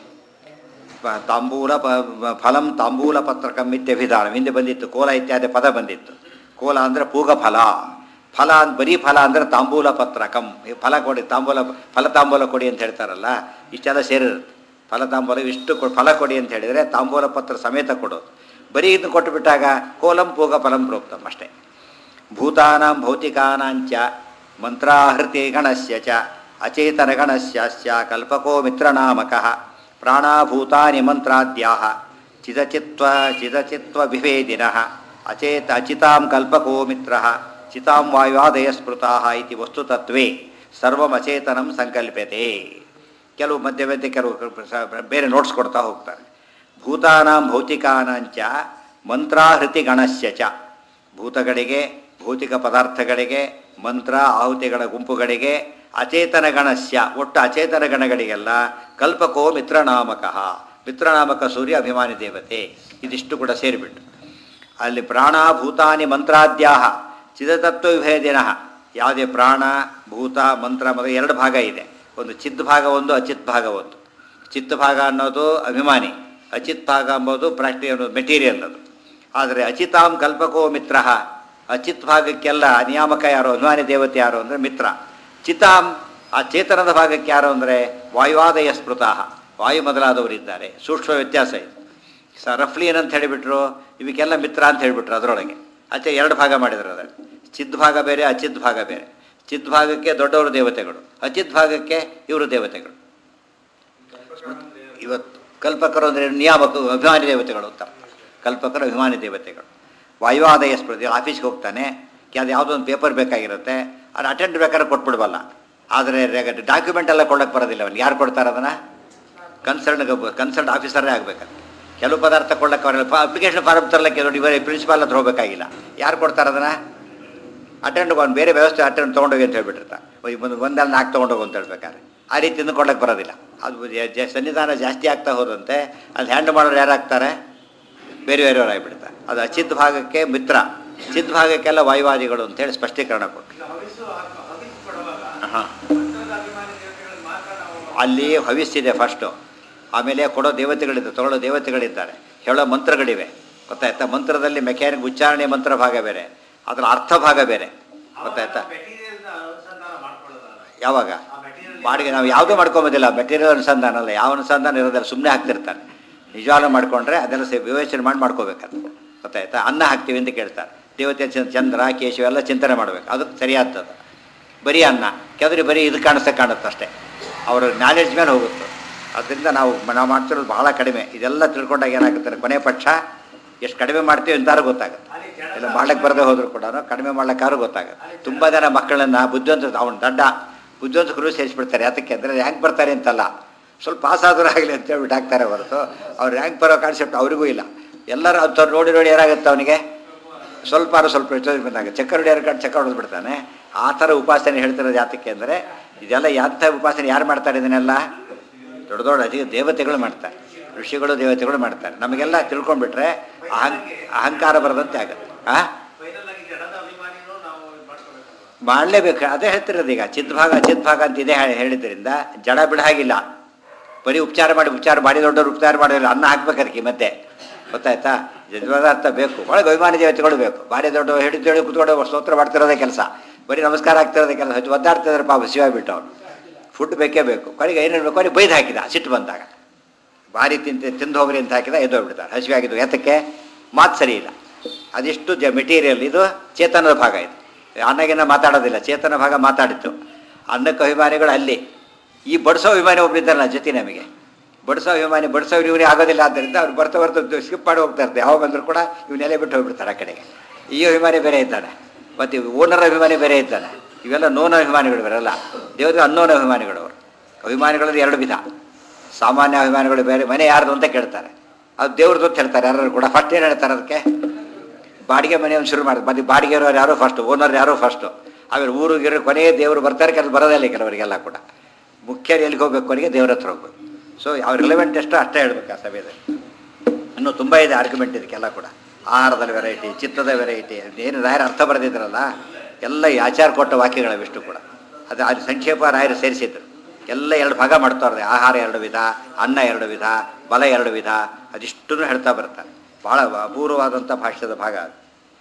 ಪ- ತಾಂಬೂಲ ಪ ಪ- ಫಲಂ ತಾಂಬೂಲ ಪತ್ರಕಂ ಇತ್ಯಭಿಧಾನ ಹಿಂದೆ ಬಂದಿತ್ತು ಕೋಲ ಇತ್ಯಾದಿ ಪದ ಬಂದಿತ್ತು ಕೋಲ ಅಂದರೆ ಪೂಗ ಫಲ ಫಲ ಅಂತ ಬರೀ ಫಲ ಅಂದರೆ ತಾಂಬೂಲ ಪತ್ರಕಂ ಈ ಫಲ ಕೊಡಿ ತಾಂಬೂಲ ಫಲ ತಾಂಬೂಲ ಕೊಡಿ ಅಂತ ಹೇಳ್ತಾರಲ್ಲ ಇಷ್ಟೆಲ್ಲ ಸೇರಿರುತ್ತೆ ಫಲ ತಾಂಬೂಲ ಇಷ್ಟು ಕೊ ಫಲ ಕೊಡಿ ಅಂತ ಹೇಳಿದರೆ ತಾಂಬೂಲ ಪತ್ರ ಸಮೇತ ಕೊಡೋದು ಬರೀ ಇದನ್ನು ಕೊಟ್ಟು ಬಿಟ್ಟಾಗ ಕೋಲಂ ಪೂಗ ಫಲಂ ಪ್ರೋಕ್ತಂ ಅಷ್ಟೇ ಭೂತಾನಾಂ ಭೌತಿಕಾನಾಂಚ ಮಂತ್ರಾಹೃತಿ ಗಣಸ್ಯ ಚ ಅಚೇತನ ಗಣಸ್ಯಾಸ್ಯ ಕಲ್ಪಕೋ ಮಿತ್ರನಾಮಕಃ ಪ್ರಾಣಾಭೂತಾನಿ ಮಂತ್ರಾದ್ಯಾಹ ಚಿದಚಿತ್ವ ಚಿದಚಿತ್ವ ವಿಭೇದಿನಃ ಅಚೇತ ಅಚಿತಾಂ ಕಲ್ಪಕೋ ಮಿತ್ರಃ ಚಿತಾಂ ವಾಯುವಾದಯ ಸ್ಮೃತಾಃ ಇತಿ ವಸ್ತುತತ್ವೇ ಸರ್ವಮಚೇತನಂ ಸಂಕಲ್ಪ್ಯತೆ ಕೆಲವು ಮಧ್ಯ ಮಧ್ಯೆ ಕೆಲವು ಸ- ಬೇರೆ ನೋಟ್ಸ್ ಕೊಡ್ತಾ ಹೋಗ್ತಾರೆ ಭೂತಾನಾಂ ಭೌತಿಕಾನಾಂಚ ಮಂತ್ರಾಹೃತಿ ಗಣಸ್ಯ ಚ ಭೂತಗಳಿಗೆ ಭೌತಿಕ ಪದಾರ್ಥಗಳಿಗೆ ಮಂತ್ರ ಆಹುತಿಗಳ ಗುಂಪುಗಳಿಗೆ ಅಚೇತನ ಗಣಸ್ಯ ಒಟ್ಟು ಅಚೇತನ ಗಣಗಳಿಗೆಲ್ಲ ಕಲ್ಪಕೋ ಮಿತ್ರನಾಮಕಃ ಮಿತ್ರನಾಮಕ ಸೂರ್ಯ ಅಭಿಮಾನಿ ದೇವತೆ ಇದಿಷ್ಟು ಕೂಡ ಸೇರಿಬಿಟ್ಟು ಅಲ್ಲಿ ಪ್ರಾಣ ಭೂತಾನಿ ಮಂತ್ರಾದ್ಯಾಹ ಚಿದತತ್ವ ವಿಭೇದಿನ ಯಾವುದೇ ಪ್ರಾಣ ಭೂತ ಮಂತ್ರ ಮೊದಲು ಎರಡು ಭಾಗ ಇದೆ ಒಂದು ಚಿತ್ ಭಾಗ ಒಂದು ಅಚಿತ್ ಭಾಗ ಒಂದು ಚಿತ್ ಭಾಗ ಅನ್ನೋದು ಅಭಿಮಾನಿ ಅಚಿತ್ ಭಾಗ ಎಂಬುದು ಪ್ರಾಕ್ಟಿ ಅನ್ನೋದು ಮೆಟೀರಿಯಲ್ ಅದು ಆದರೆ ಅಚಿತಾಂ ಕಲ್ಪಕೋ ಮಿತ್ರ ಅಚಿತ್ ಭಾಗಕ್ಕೆಲ್ಲ ನಿಯಾಮಕ ಯಾರು ಅಭಿಮಾನಿ ದೇವತೆ ಯಾರು ಅಂದರೆ ಮಿತ್ರ ಚಿತಾಂ ಆ ಚೇತನದ ಭಾಗಕ್ಕೆ ಯಾರು ಅಂದರೆ ವಾಯುವಾದಯ ಸ್ಮೃತಃ ವಾಯು ಮೊದಲಾದವರಿದ್ದಾರೆ ಸೂಕ್ಷ್ಮ ವ್ಯತ್ಯಾಸ ಇದೆ ಸ ರಫ್ಲಿ ಏನಂತ ಹೇಳಿಬಿಟ್ರು ಇವಕ್ಕೆಲ್ಲ ಮಿತ್ರ ಅಂತ ಹೇಳಿಬಿಟ್ರು ಅದರೊಳಗೆ ಆಚೆ ಎರಡು ಭಾಗ ಮಾಡಿದ್ರು ಅದರಲ್ಲಿ ಚಿತ್ ಭಾಗ ಬೇರೆ ಅಚಿತ್ ಭಾಗ ಬೇರೆ ಚಿತ್ ಭಾಗಕ್ಕೆ ದೊಡ್ಡವರು ದೇವತೆಗಳು ಅಚಿತ್ ಭಾಗಕ್ಕೆ ಇವರು ದೇವತೆಗಳು ಇವತ್ತು ಕಲ್ಪಕರು ಅಂದರೆ ನಿಯಾಮಕ ಅಭಿಮಾನಿ ದೇವತೆಗಳು ಅಂತ ಅರ್ಥ. ಕಲ್ಪಕರು ಅಭಿಮಾನಿ ದೇವತೆಗಳು ವಾಯುವಾದಯ ಸ್ಮೃತಿ ಆಫೀಸ್ಗೆ ಹೋಗ್ತಾನೆ ಅದು ಯಾವುದೋ ಒಂದು ಪೇಪರ್ ಬೇಕಾಗಿರುತ್ತೆ ಅದು ಅಟೆಂಡ್ ಬೇಕಾದ್ರೆ ಕೊಟ್ಬಿಡ್ಬಲ್ಲ ಆದರೆ ಡಾಕ್ಯುಮೆಂಟ್ ಎಲ್ಲ ಕೊಡೋಕ್ಕೆ ಬರೋದಿಲ್ಲ ಅವ್ನಿಗೆ ಯಾರು ಕೊಡ್ತಾರೆ ಅದನ್ನು ಕನ್ಸರ್ನ್ ಕನ್ಸರ್ನ್ ಆಫೀಸರೇ ಆಗಬೇಕಂತ ಕೆಲವು ಪದಾರ್ಥ ಕೊಡ್ಲಿಕ್ಕೆ ಬರಲ್ಲ ಅಪ್ಲಿಕೇಶನ್ ಫಾರ್ಮ್ ತರಲಿಕ್ಕೆ ನೋಡಿ ಇವರೇ ಪ್ರಿನ್ಸಿಪಾಲ್ ಹತ್ರ ಹೋಗಬೇಕಾಗಿಲ್ಲ ಯಾರು ಕೊಡ್ತಾರೆ ಅದನ್ನು ಅಟೆಂಡ್ ಒಂದು ಬೇರೆ ವ್ಯವಸ್ಥೆ ಅಟೆಂಡ್ ತೊಗೊಂಡೋಗಿ ಅಂತ ಹೇಳ್ಬಿಟ್ಟಿರ್ತಾರೆ ಒಂದು ಒಂದಲ್ಲಿ ನಾಲ್ಕು ತೊಗೊಂಡೋಗು ಅಂತ ಹೇಳ್ಬೇಕಾದ್ರೆ ಆ ರೀತಿಯಿಂದ ಕೊಡಕ್ಕೆ ಬರೋದಿಲ್ಲ ಅದು ಜ- ಜ- ಸನ್ನಿಧಾನ ಜಾಸ್ತಿ ಆಗ್ತಾ ಹೋದಂತೆ ಅದು ಹ್ಯಾಂಡ್ ಮಾಡೋರು ಯಾರಾಗ್ತಾರೆ ಬೇರೆ ಬೇರೆಯವರು ಆಗಿಬಿಡ್ತಾರೆ ಅದು ಅಚಿತ್ ಭಾಗಕ್ಕೆ ಮಿತ್ರ ಚಿತ್ ಭಾಗಕ್ಕೆಲ್ಲ ವಾಯುವಾದಿಗಳು ಅಂತೇಳಿ ಸ್ಪಷ್ಟೀಕರಣ ಕೊಟ್ಟರು ಈಗ ಹವಿಸ್ಸು ಹಾಕ- ಹವಿಸ್ ಕೊಡುವಾಗ ಹಾಂ ಮಂತ್ರದ ಅಭಿಮಾನಿ ದೇವತೆಗಳಿಗೆ ಮಾತ್ರ ನಾವು ಅಲ್ಲಿ ಹವಿಸ್ಸಿದೆ ಫಸ್ಟು ಆಮೇಲೆ ಕೊಡೋ ದೇವತೆಗಳಿದೆ ತಗೊಳ್ಳೋ ದೇವತೆಗಳಿದ್ದಾರೆ ಹೇಳೋ ಮಂತ್ರಗಳಿವೆ ಗೊತ್ತಾಯ್ತಾ ಮಂತ್ರದಲ್ಲಿ ಮೆಕ್ಯಾನಿಕ್ ಉಚ್ಚಾರಣೆ ಮಂತ್ರ ಭಾಗ ಬೇರೆ ಅದರ ಅರ್ಥ ಭಾಗ ಬೇರೆ ಗೊತ್ತಾಯ್ತಾ ಮೆಟೀರಿಯಲ್ ಅನುಸಂಧಾನ ಮಾಡ್ಕೊಳ್ಳೋದಲ್ಲ ಯಾವಾಗ ಆ ಮೆಟೀರಿಯಲ್ ಬಾಡಿಗೆ ನಾವು ಯಾವುದೂ ಮಾಡ್ಕೊಂಬೋದಿಲ್ಲ ಮೆಟೀರಿಯಲ್ ಅನುಸಂಧಾನ ಅಲ್ಲ ಯಾವ ಅನುಸಂಧಾನ ಇರೋದಿಲ್ಲ ಸುಮ್ಮನೆ ಹಾಕ್ತಿರ್ತಾರೆ ನಿಜವಾಗ್ಲೂ ಮಾಡ್ಕೊಂಡ್ರೆ ಅದೆಲ್ಲ ಸೇ ವಿವೇಚನೆ ಮಾಡಿ ಮಾಡ್ಕೋಬೇಕಂತ ಗೊತ್ತಾಯ್ತಾ ಅನ್ನ ಹಾಕ್ತೀವಿ ಅಂತ ಕೇಳ್ತಾರೆ ದೇವತೆ ಚ- ಚಂದ್ರ ಕೇಶವ ಎಲ್ಲ ಚಿಂತನೆ ಮಾಡಬೇಕು ಅದು ಸರಿಯಾದದ್ದು ಬರೀ ಅನ್ನ ಕೆದರಿ ಬರೀ ಇದು ಕಾಣಿಸ್ತಾ ಕಾಣುತ್ತೆ ಅಷ್ಟೇ ಅವರ ನಾಲೆಡ್ಜ್ ಮೇಲೆ ಹೋಗುತ್ತೆ ಅದರಿಂದ ನಾವು ನಾವು ಮಾಡ್ತಿರೋದು ಬಹಳ ಕಡಿಮೆ ಇದೆಲ್ಲ ತಿಳ್ಕೊಂಡಾಗ ಏನಾಗುತ್ತೆ ಕೊನೆ ಪಕ್ಷ ಎಷ್ಟು ಕಡಿಮೆ ಮಾಡ್ತೀವಿ ಅಂತಾರು ಗೊತ್ತಾಗುತ್ತೆ ಅಲ್ಲಿ ಕೆಳಗೆ ಇಲ್ಲ ಮಾಡ್ಲಿಕ್ಕೆ ಬರದೆ ಹೋದ್ರು ಕೂಡ ಕಡಿಮೆ ಮಾಡ್ಲಿಕ್ಕಾದ್ರೂ ಗೊತ್ತಾಗುತ್ತೆ ತುಂಬ ಜನ ಮಕ್ಕಳನ್ನ ಬುದ್ಧಿವಂತ ಅವ್ನು ದಡ್ಡ ಬುದ್ಧಿವಂತಕರು ಸೇರಿಸ್ಬಿಡ್ತಾರೆ ಯಾತಕ್ಕೆ ಅಂದರೆ ರ್ಯಾಂಕ್ ಬರ್ತಾರೆ ಅಂತಲ್ಲ ಸ್ವಲ್ಪ ಪಾಸ್ ಆದರೂ ಆಗಲಿ ಅಂತ ಹೇಳ್ಬಿಟ್ಟು ಹಾಕ್ತಾರೆ ಹೊರತು ಅವ್ರು ರ್ಯಾಂಕ್ ಬರೋ ಕಾನ್ಸೆಪ್ಟ್ ಅವ್ರಿಗೂ ಇಲ್ಲ ಎಲ್ಲರೂ ಅಂಥವ್ರು ನೋಡಿ ನೋಡಿ ಏನಾಗುತ್ತೆ ಅವನಿಗೆ ಸ್ವಲ್ಪ ಆದ್ರೂ ಸ್ವಲ್ಪ ಹೆಚ್ಚು ಬಂದಾಗ ಚಕ್ಕರ್ ಹೊಡಿಯೋರು ಕಾಡು ಚಕ್ಕರ್ ಹೊಡೆದು ಬಿಡ್ತಾನೆ ಆ ಥರ ಉಪಾಸನೆ ಹೇಳ್ತಿರೋದು ಯಾತಕ್ಕೆ ಅಂದರೆ ಇದೆಲ್ಲ ಯಾಂಥ ಉಪಾಸನೆ ಯಾರು ಮಾಡ್ತಾರೆ ಇದನ್ನೆಲ್ಲ ದೊಡ್ಡ ದೊಡ್ಡ ಅಧಿಕ ದೇವತೆಗಳು ಮಾಡ್ತಾರೆ ಋಷಿಗಳು ದೇವತೆಗಳು ಮಾಡ್ತಾರೆ ನಮಗೆಲ್ಲ ತಿಳ್ಕೊಂಡ್ಬಿಟ್ರೆ ಅಹಂ ಅಹಂಕಾರ ಬರದಂತೆ ಆಗುತ್ತೆ ಆ ಫೈನಲ್ ಆಗಿ ಜಡದ ಅಭಿಮಾನಿನೂ ನಾವು ಇದ್ ಮಾಡ್ಕೋಬೇಕಲ್ವಾ ಮಾಡಲೇಬೇಕು ಅದೇ ಹೇಳ್ತಿರೋದು ಈಗ ಚಿತ್ ಭಾಗ ಅಚಿತ್ ಭಾಗ ಅಂತ ಇದೇ ಹೇ- ಹೇಳಿದ್ರಿಂದ ಜಡ ಬಿಡಾಗಿಲ್ಲ ಬರೀ ಉಪಚಾರ ಮಾಡಿ ಉಪಚಾರ ಮಾಡಿ ದೊಡ್ಡವರು ಉಪಚಾರ ಮಾಡಿದ್ರೆ ಅನ್ನ ಹಾಕ್ಬೇಕು ಅದಕ್ಕೆ ಮತ್ತೆ ಗೊತ್ತಾಯ್ತಾ ಯಜಮಾನಾರ್ಥ ಬೇಕು ಒಳಗೆ ಅಭಿಮಾನಿ ದೇವತೆಗಳು ಬೇಕು ಭಾರಿ ದೊಡ್ಡ ಹಿಡಿದು ಕುತ್ಕೊಂಡು ಸ್ತೋತ್ರ ಮಾಡ್ತಿರೋದೇ ಕೆಲಸ ಬರೀ ನಮಸ್ಕಾರ ಆಗ್ತಿರೋದೇ ಕೆಲಸ ಹೆಚ್ಚು ಒದ್ದಾಡ್ತಿದ್ರೆ ಪಾಪ ಶಿವಾಗ್ಬಿಟ್ಟು ಅವನು ಫುಡ್ ಬೇಕೇ ಬೇಕು ಕೊನೆಗೆ ಏನು ಹೇಳಬೇಕು ಕೊನೆಗೆ ಬೈದು ಹಾಕಿದ ಸಿಟ್ಟು ಬಂದಾಗ ಭಾರಿ ತಿಂತ ತಿಂದು ಹೋಗ್ರಿ ಅಂತ ಹಾಕಿದ ಎದ್ದೋಗ್ಬಿಡ್ತಾರೆ ಹಸಿವೆ ಆಗಿದ್ದು ಯಾತಕ್ಕೆ ಮಾತು ಸರಿ ಇಲ್ಲ ಅದಿಷ್ಟು ಜ ಮೆಟೀರಿಯಲ್ ಇದು ಚೇತನದ ಭಾಗ ಇದು ಅನ್ನಗಿನ್ನ ಮಾತಾಡೋದಿಲ್ಲ ಚೇತನ ಭಾಗ ಮಾತಾಡಿತ್ತು ಅನ್ನಕ್ಕೆ ಅಭಿಮಾನಿಗಳು ಅಲ್ಲಿ ಈ ಬಡಿಸೋ ಅಭಿಮಾನಿ ಒಬ್ಬರಿದ್ದಾರಲ್ಲ ಜೊತೆ ನಮಗೆ ಬಡಿಸೋ ಅಭಿಮಾನಿ ಬಡಿಸೋ ಇವನಿಗೆ ಆಗೋದಿಲ್ಲ ಆದ್ದರಿಂದ ಅವ್ರು ಬರ್ತಾ ಬರ್ತಾ ಸ್ಕಿಪ್ ಮಾಡಿ ಹೋಗ್ತಾ ಇರ್ತಾರೆ ಯಾವಾಗ ಬಂದರೂ ಕೂಡ ಇವನ್ನೆಲೆ ಬಿಟ್ಟು ಹೋಗ್ಬಿಡ್ತಾರೆ ಆ ಕಡೆಗೆ ಈ ಅಭಿಮಾನಿ ಬೇರೆ ಇದ್ದಾನೆ ಮತ್ತು ಓನರ್ ಅಭಿಮಾನಿ ಬೇರೆ ಇದ್ದಾನೆ ಇವೆಲ್ಲ ನೋನ್ ಅಭಿಮಾನಿಗಳು ಬರಲ್ಲ ದೇವರಿಗೆ ಅನ್ನೋನ ಅಭಿಮಾನಿಗಳು ಅವರು ಅಭಿಮಾನಿಗಳಲ್ಲಿ ಎರಡು ವಿಧ ಸಾಮಾನ್ಯ ಅಭಿಮಾನಿಗಳು ಬೇರೆ ಮನೆ ಯಾರ್ದು ಅಂತ ಕೇಳ್ತಾರೆ ಅದು ದೇವ್ರದ್ದು ಅಂತ ಹೇಳ್ತಾರೆ ಯಾರು ಕೂಡ ಫಸ್ಟ್ ಏನು ಹೇಳ್ತಾರೆ ಅದಕ್ಕೆ ಬಾಡಿಗೆ ಮನೆಯನ್ನು ಶುರು ಮಾಡಿದ್ರು ಮತ್ತೆ ಬಾಡಿಗೆ ಇರೋರು ಯಾರೋ ಫಸ್ಟ್ ಓನರ್ ಯಾರೋ ಫಸ್ಟು ಆಮೇಲೆ ಊರಿಗಿರೋ ಕೊನೆಗೆ ದೇವರು ಬರ್ತಾರೆ ಕೆಲವು ಬರೋದಿಲ್ಲ ಕೆಲವರಿಗೆಲ್ಲ ಕೂಡ ಮುಖ್ಯ ಎಲ್ಲಿಗೆ ಹೋಗ್ಬೇಕು ಕೊನೆಗೆ ದೇವ್ರ ಹತ್ರ ಹೋಗ್ಬೇಕು ಸೊ ಯಾವ ರಿಲೆವೆಂಟ್ ಎಷ್ಟೋ ಅಷ್ಟೇ ಹೇಳ್ಬೇಕು ಆ ಸಭೆಯಲ್ಲಿ ಇನ್ನೂ ತುಂಬ ಇದೆ ಆರ್ಗ್ಯುಮೆಂಟ್ ಇದಕ್ಕೆಲ್ಲ ಕೂಡ ಆಹಾರದಲ್ಲಿ ವೆರೈಟಿ ಚಿತ್ತದ ವೆರೈಟಿ ಏನು ರಾಯರ ಅರ್ಥ ಬರೆದಿದ್ರಲ್ಲ ಎಲ್ಲ ಈ ಆಚಾರ ಕೊಟ್ಟ ವಾಕ್ಯಗಳವಿಷ್ಟು ಕೂಡ ಅದು ಅದು ಸಂಕ್ಷೇಪ ರಾಯರು ಸೇರಿಸಿದ್ರು ಎಲ್ಲ ಎರಡು ಭಾಗ ಮಾಡ್ತಾರೆ ಆಹಾರ ಎರಡು ವಿಧ ಅನ್ನ ಎರಡು ವಿಧ ಬಲ ಎರಡು ವಿಧ ಅದಿಷ್ಟನ್ನು ಹೇಳ್ತಾ ಬರ್ತಾರೆ ಭಾಳ ಅಪೂರ್ವವಾದಂಥ ಭಾಷ್ಯದ ಭಾಗ ಅದು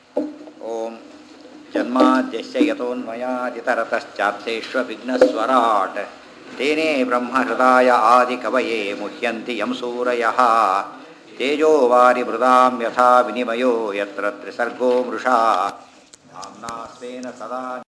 ಓಂ ಜನ್ಮಾದ್ಯಸ್ಯ ಯಥೋನ್ಮಯಾದಿತರತಶ್ಚಾರ್ಥೇಶ್ವ ವಿಘ್ನಸ್ವರಾಟ್ ತೇನೇ ಬ್ರಹ್ಮಹೃದಾಯ ಆದಿಕವಯೇ ಮುಹ್ಯಂತಿ ಯಂ ಸೂರಯಃ ತೇಜೋ ವಾರಿ ಮೃದಾಂ ಯಥಾ ವಿನಿಮಯೋ ಯತ್ರ ತ್ರಿಸರ್ಗೋ ಮೃಷಾ ಆಮ್ನಾಸ್ವೇನ ಸದಾ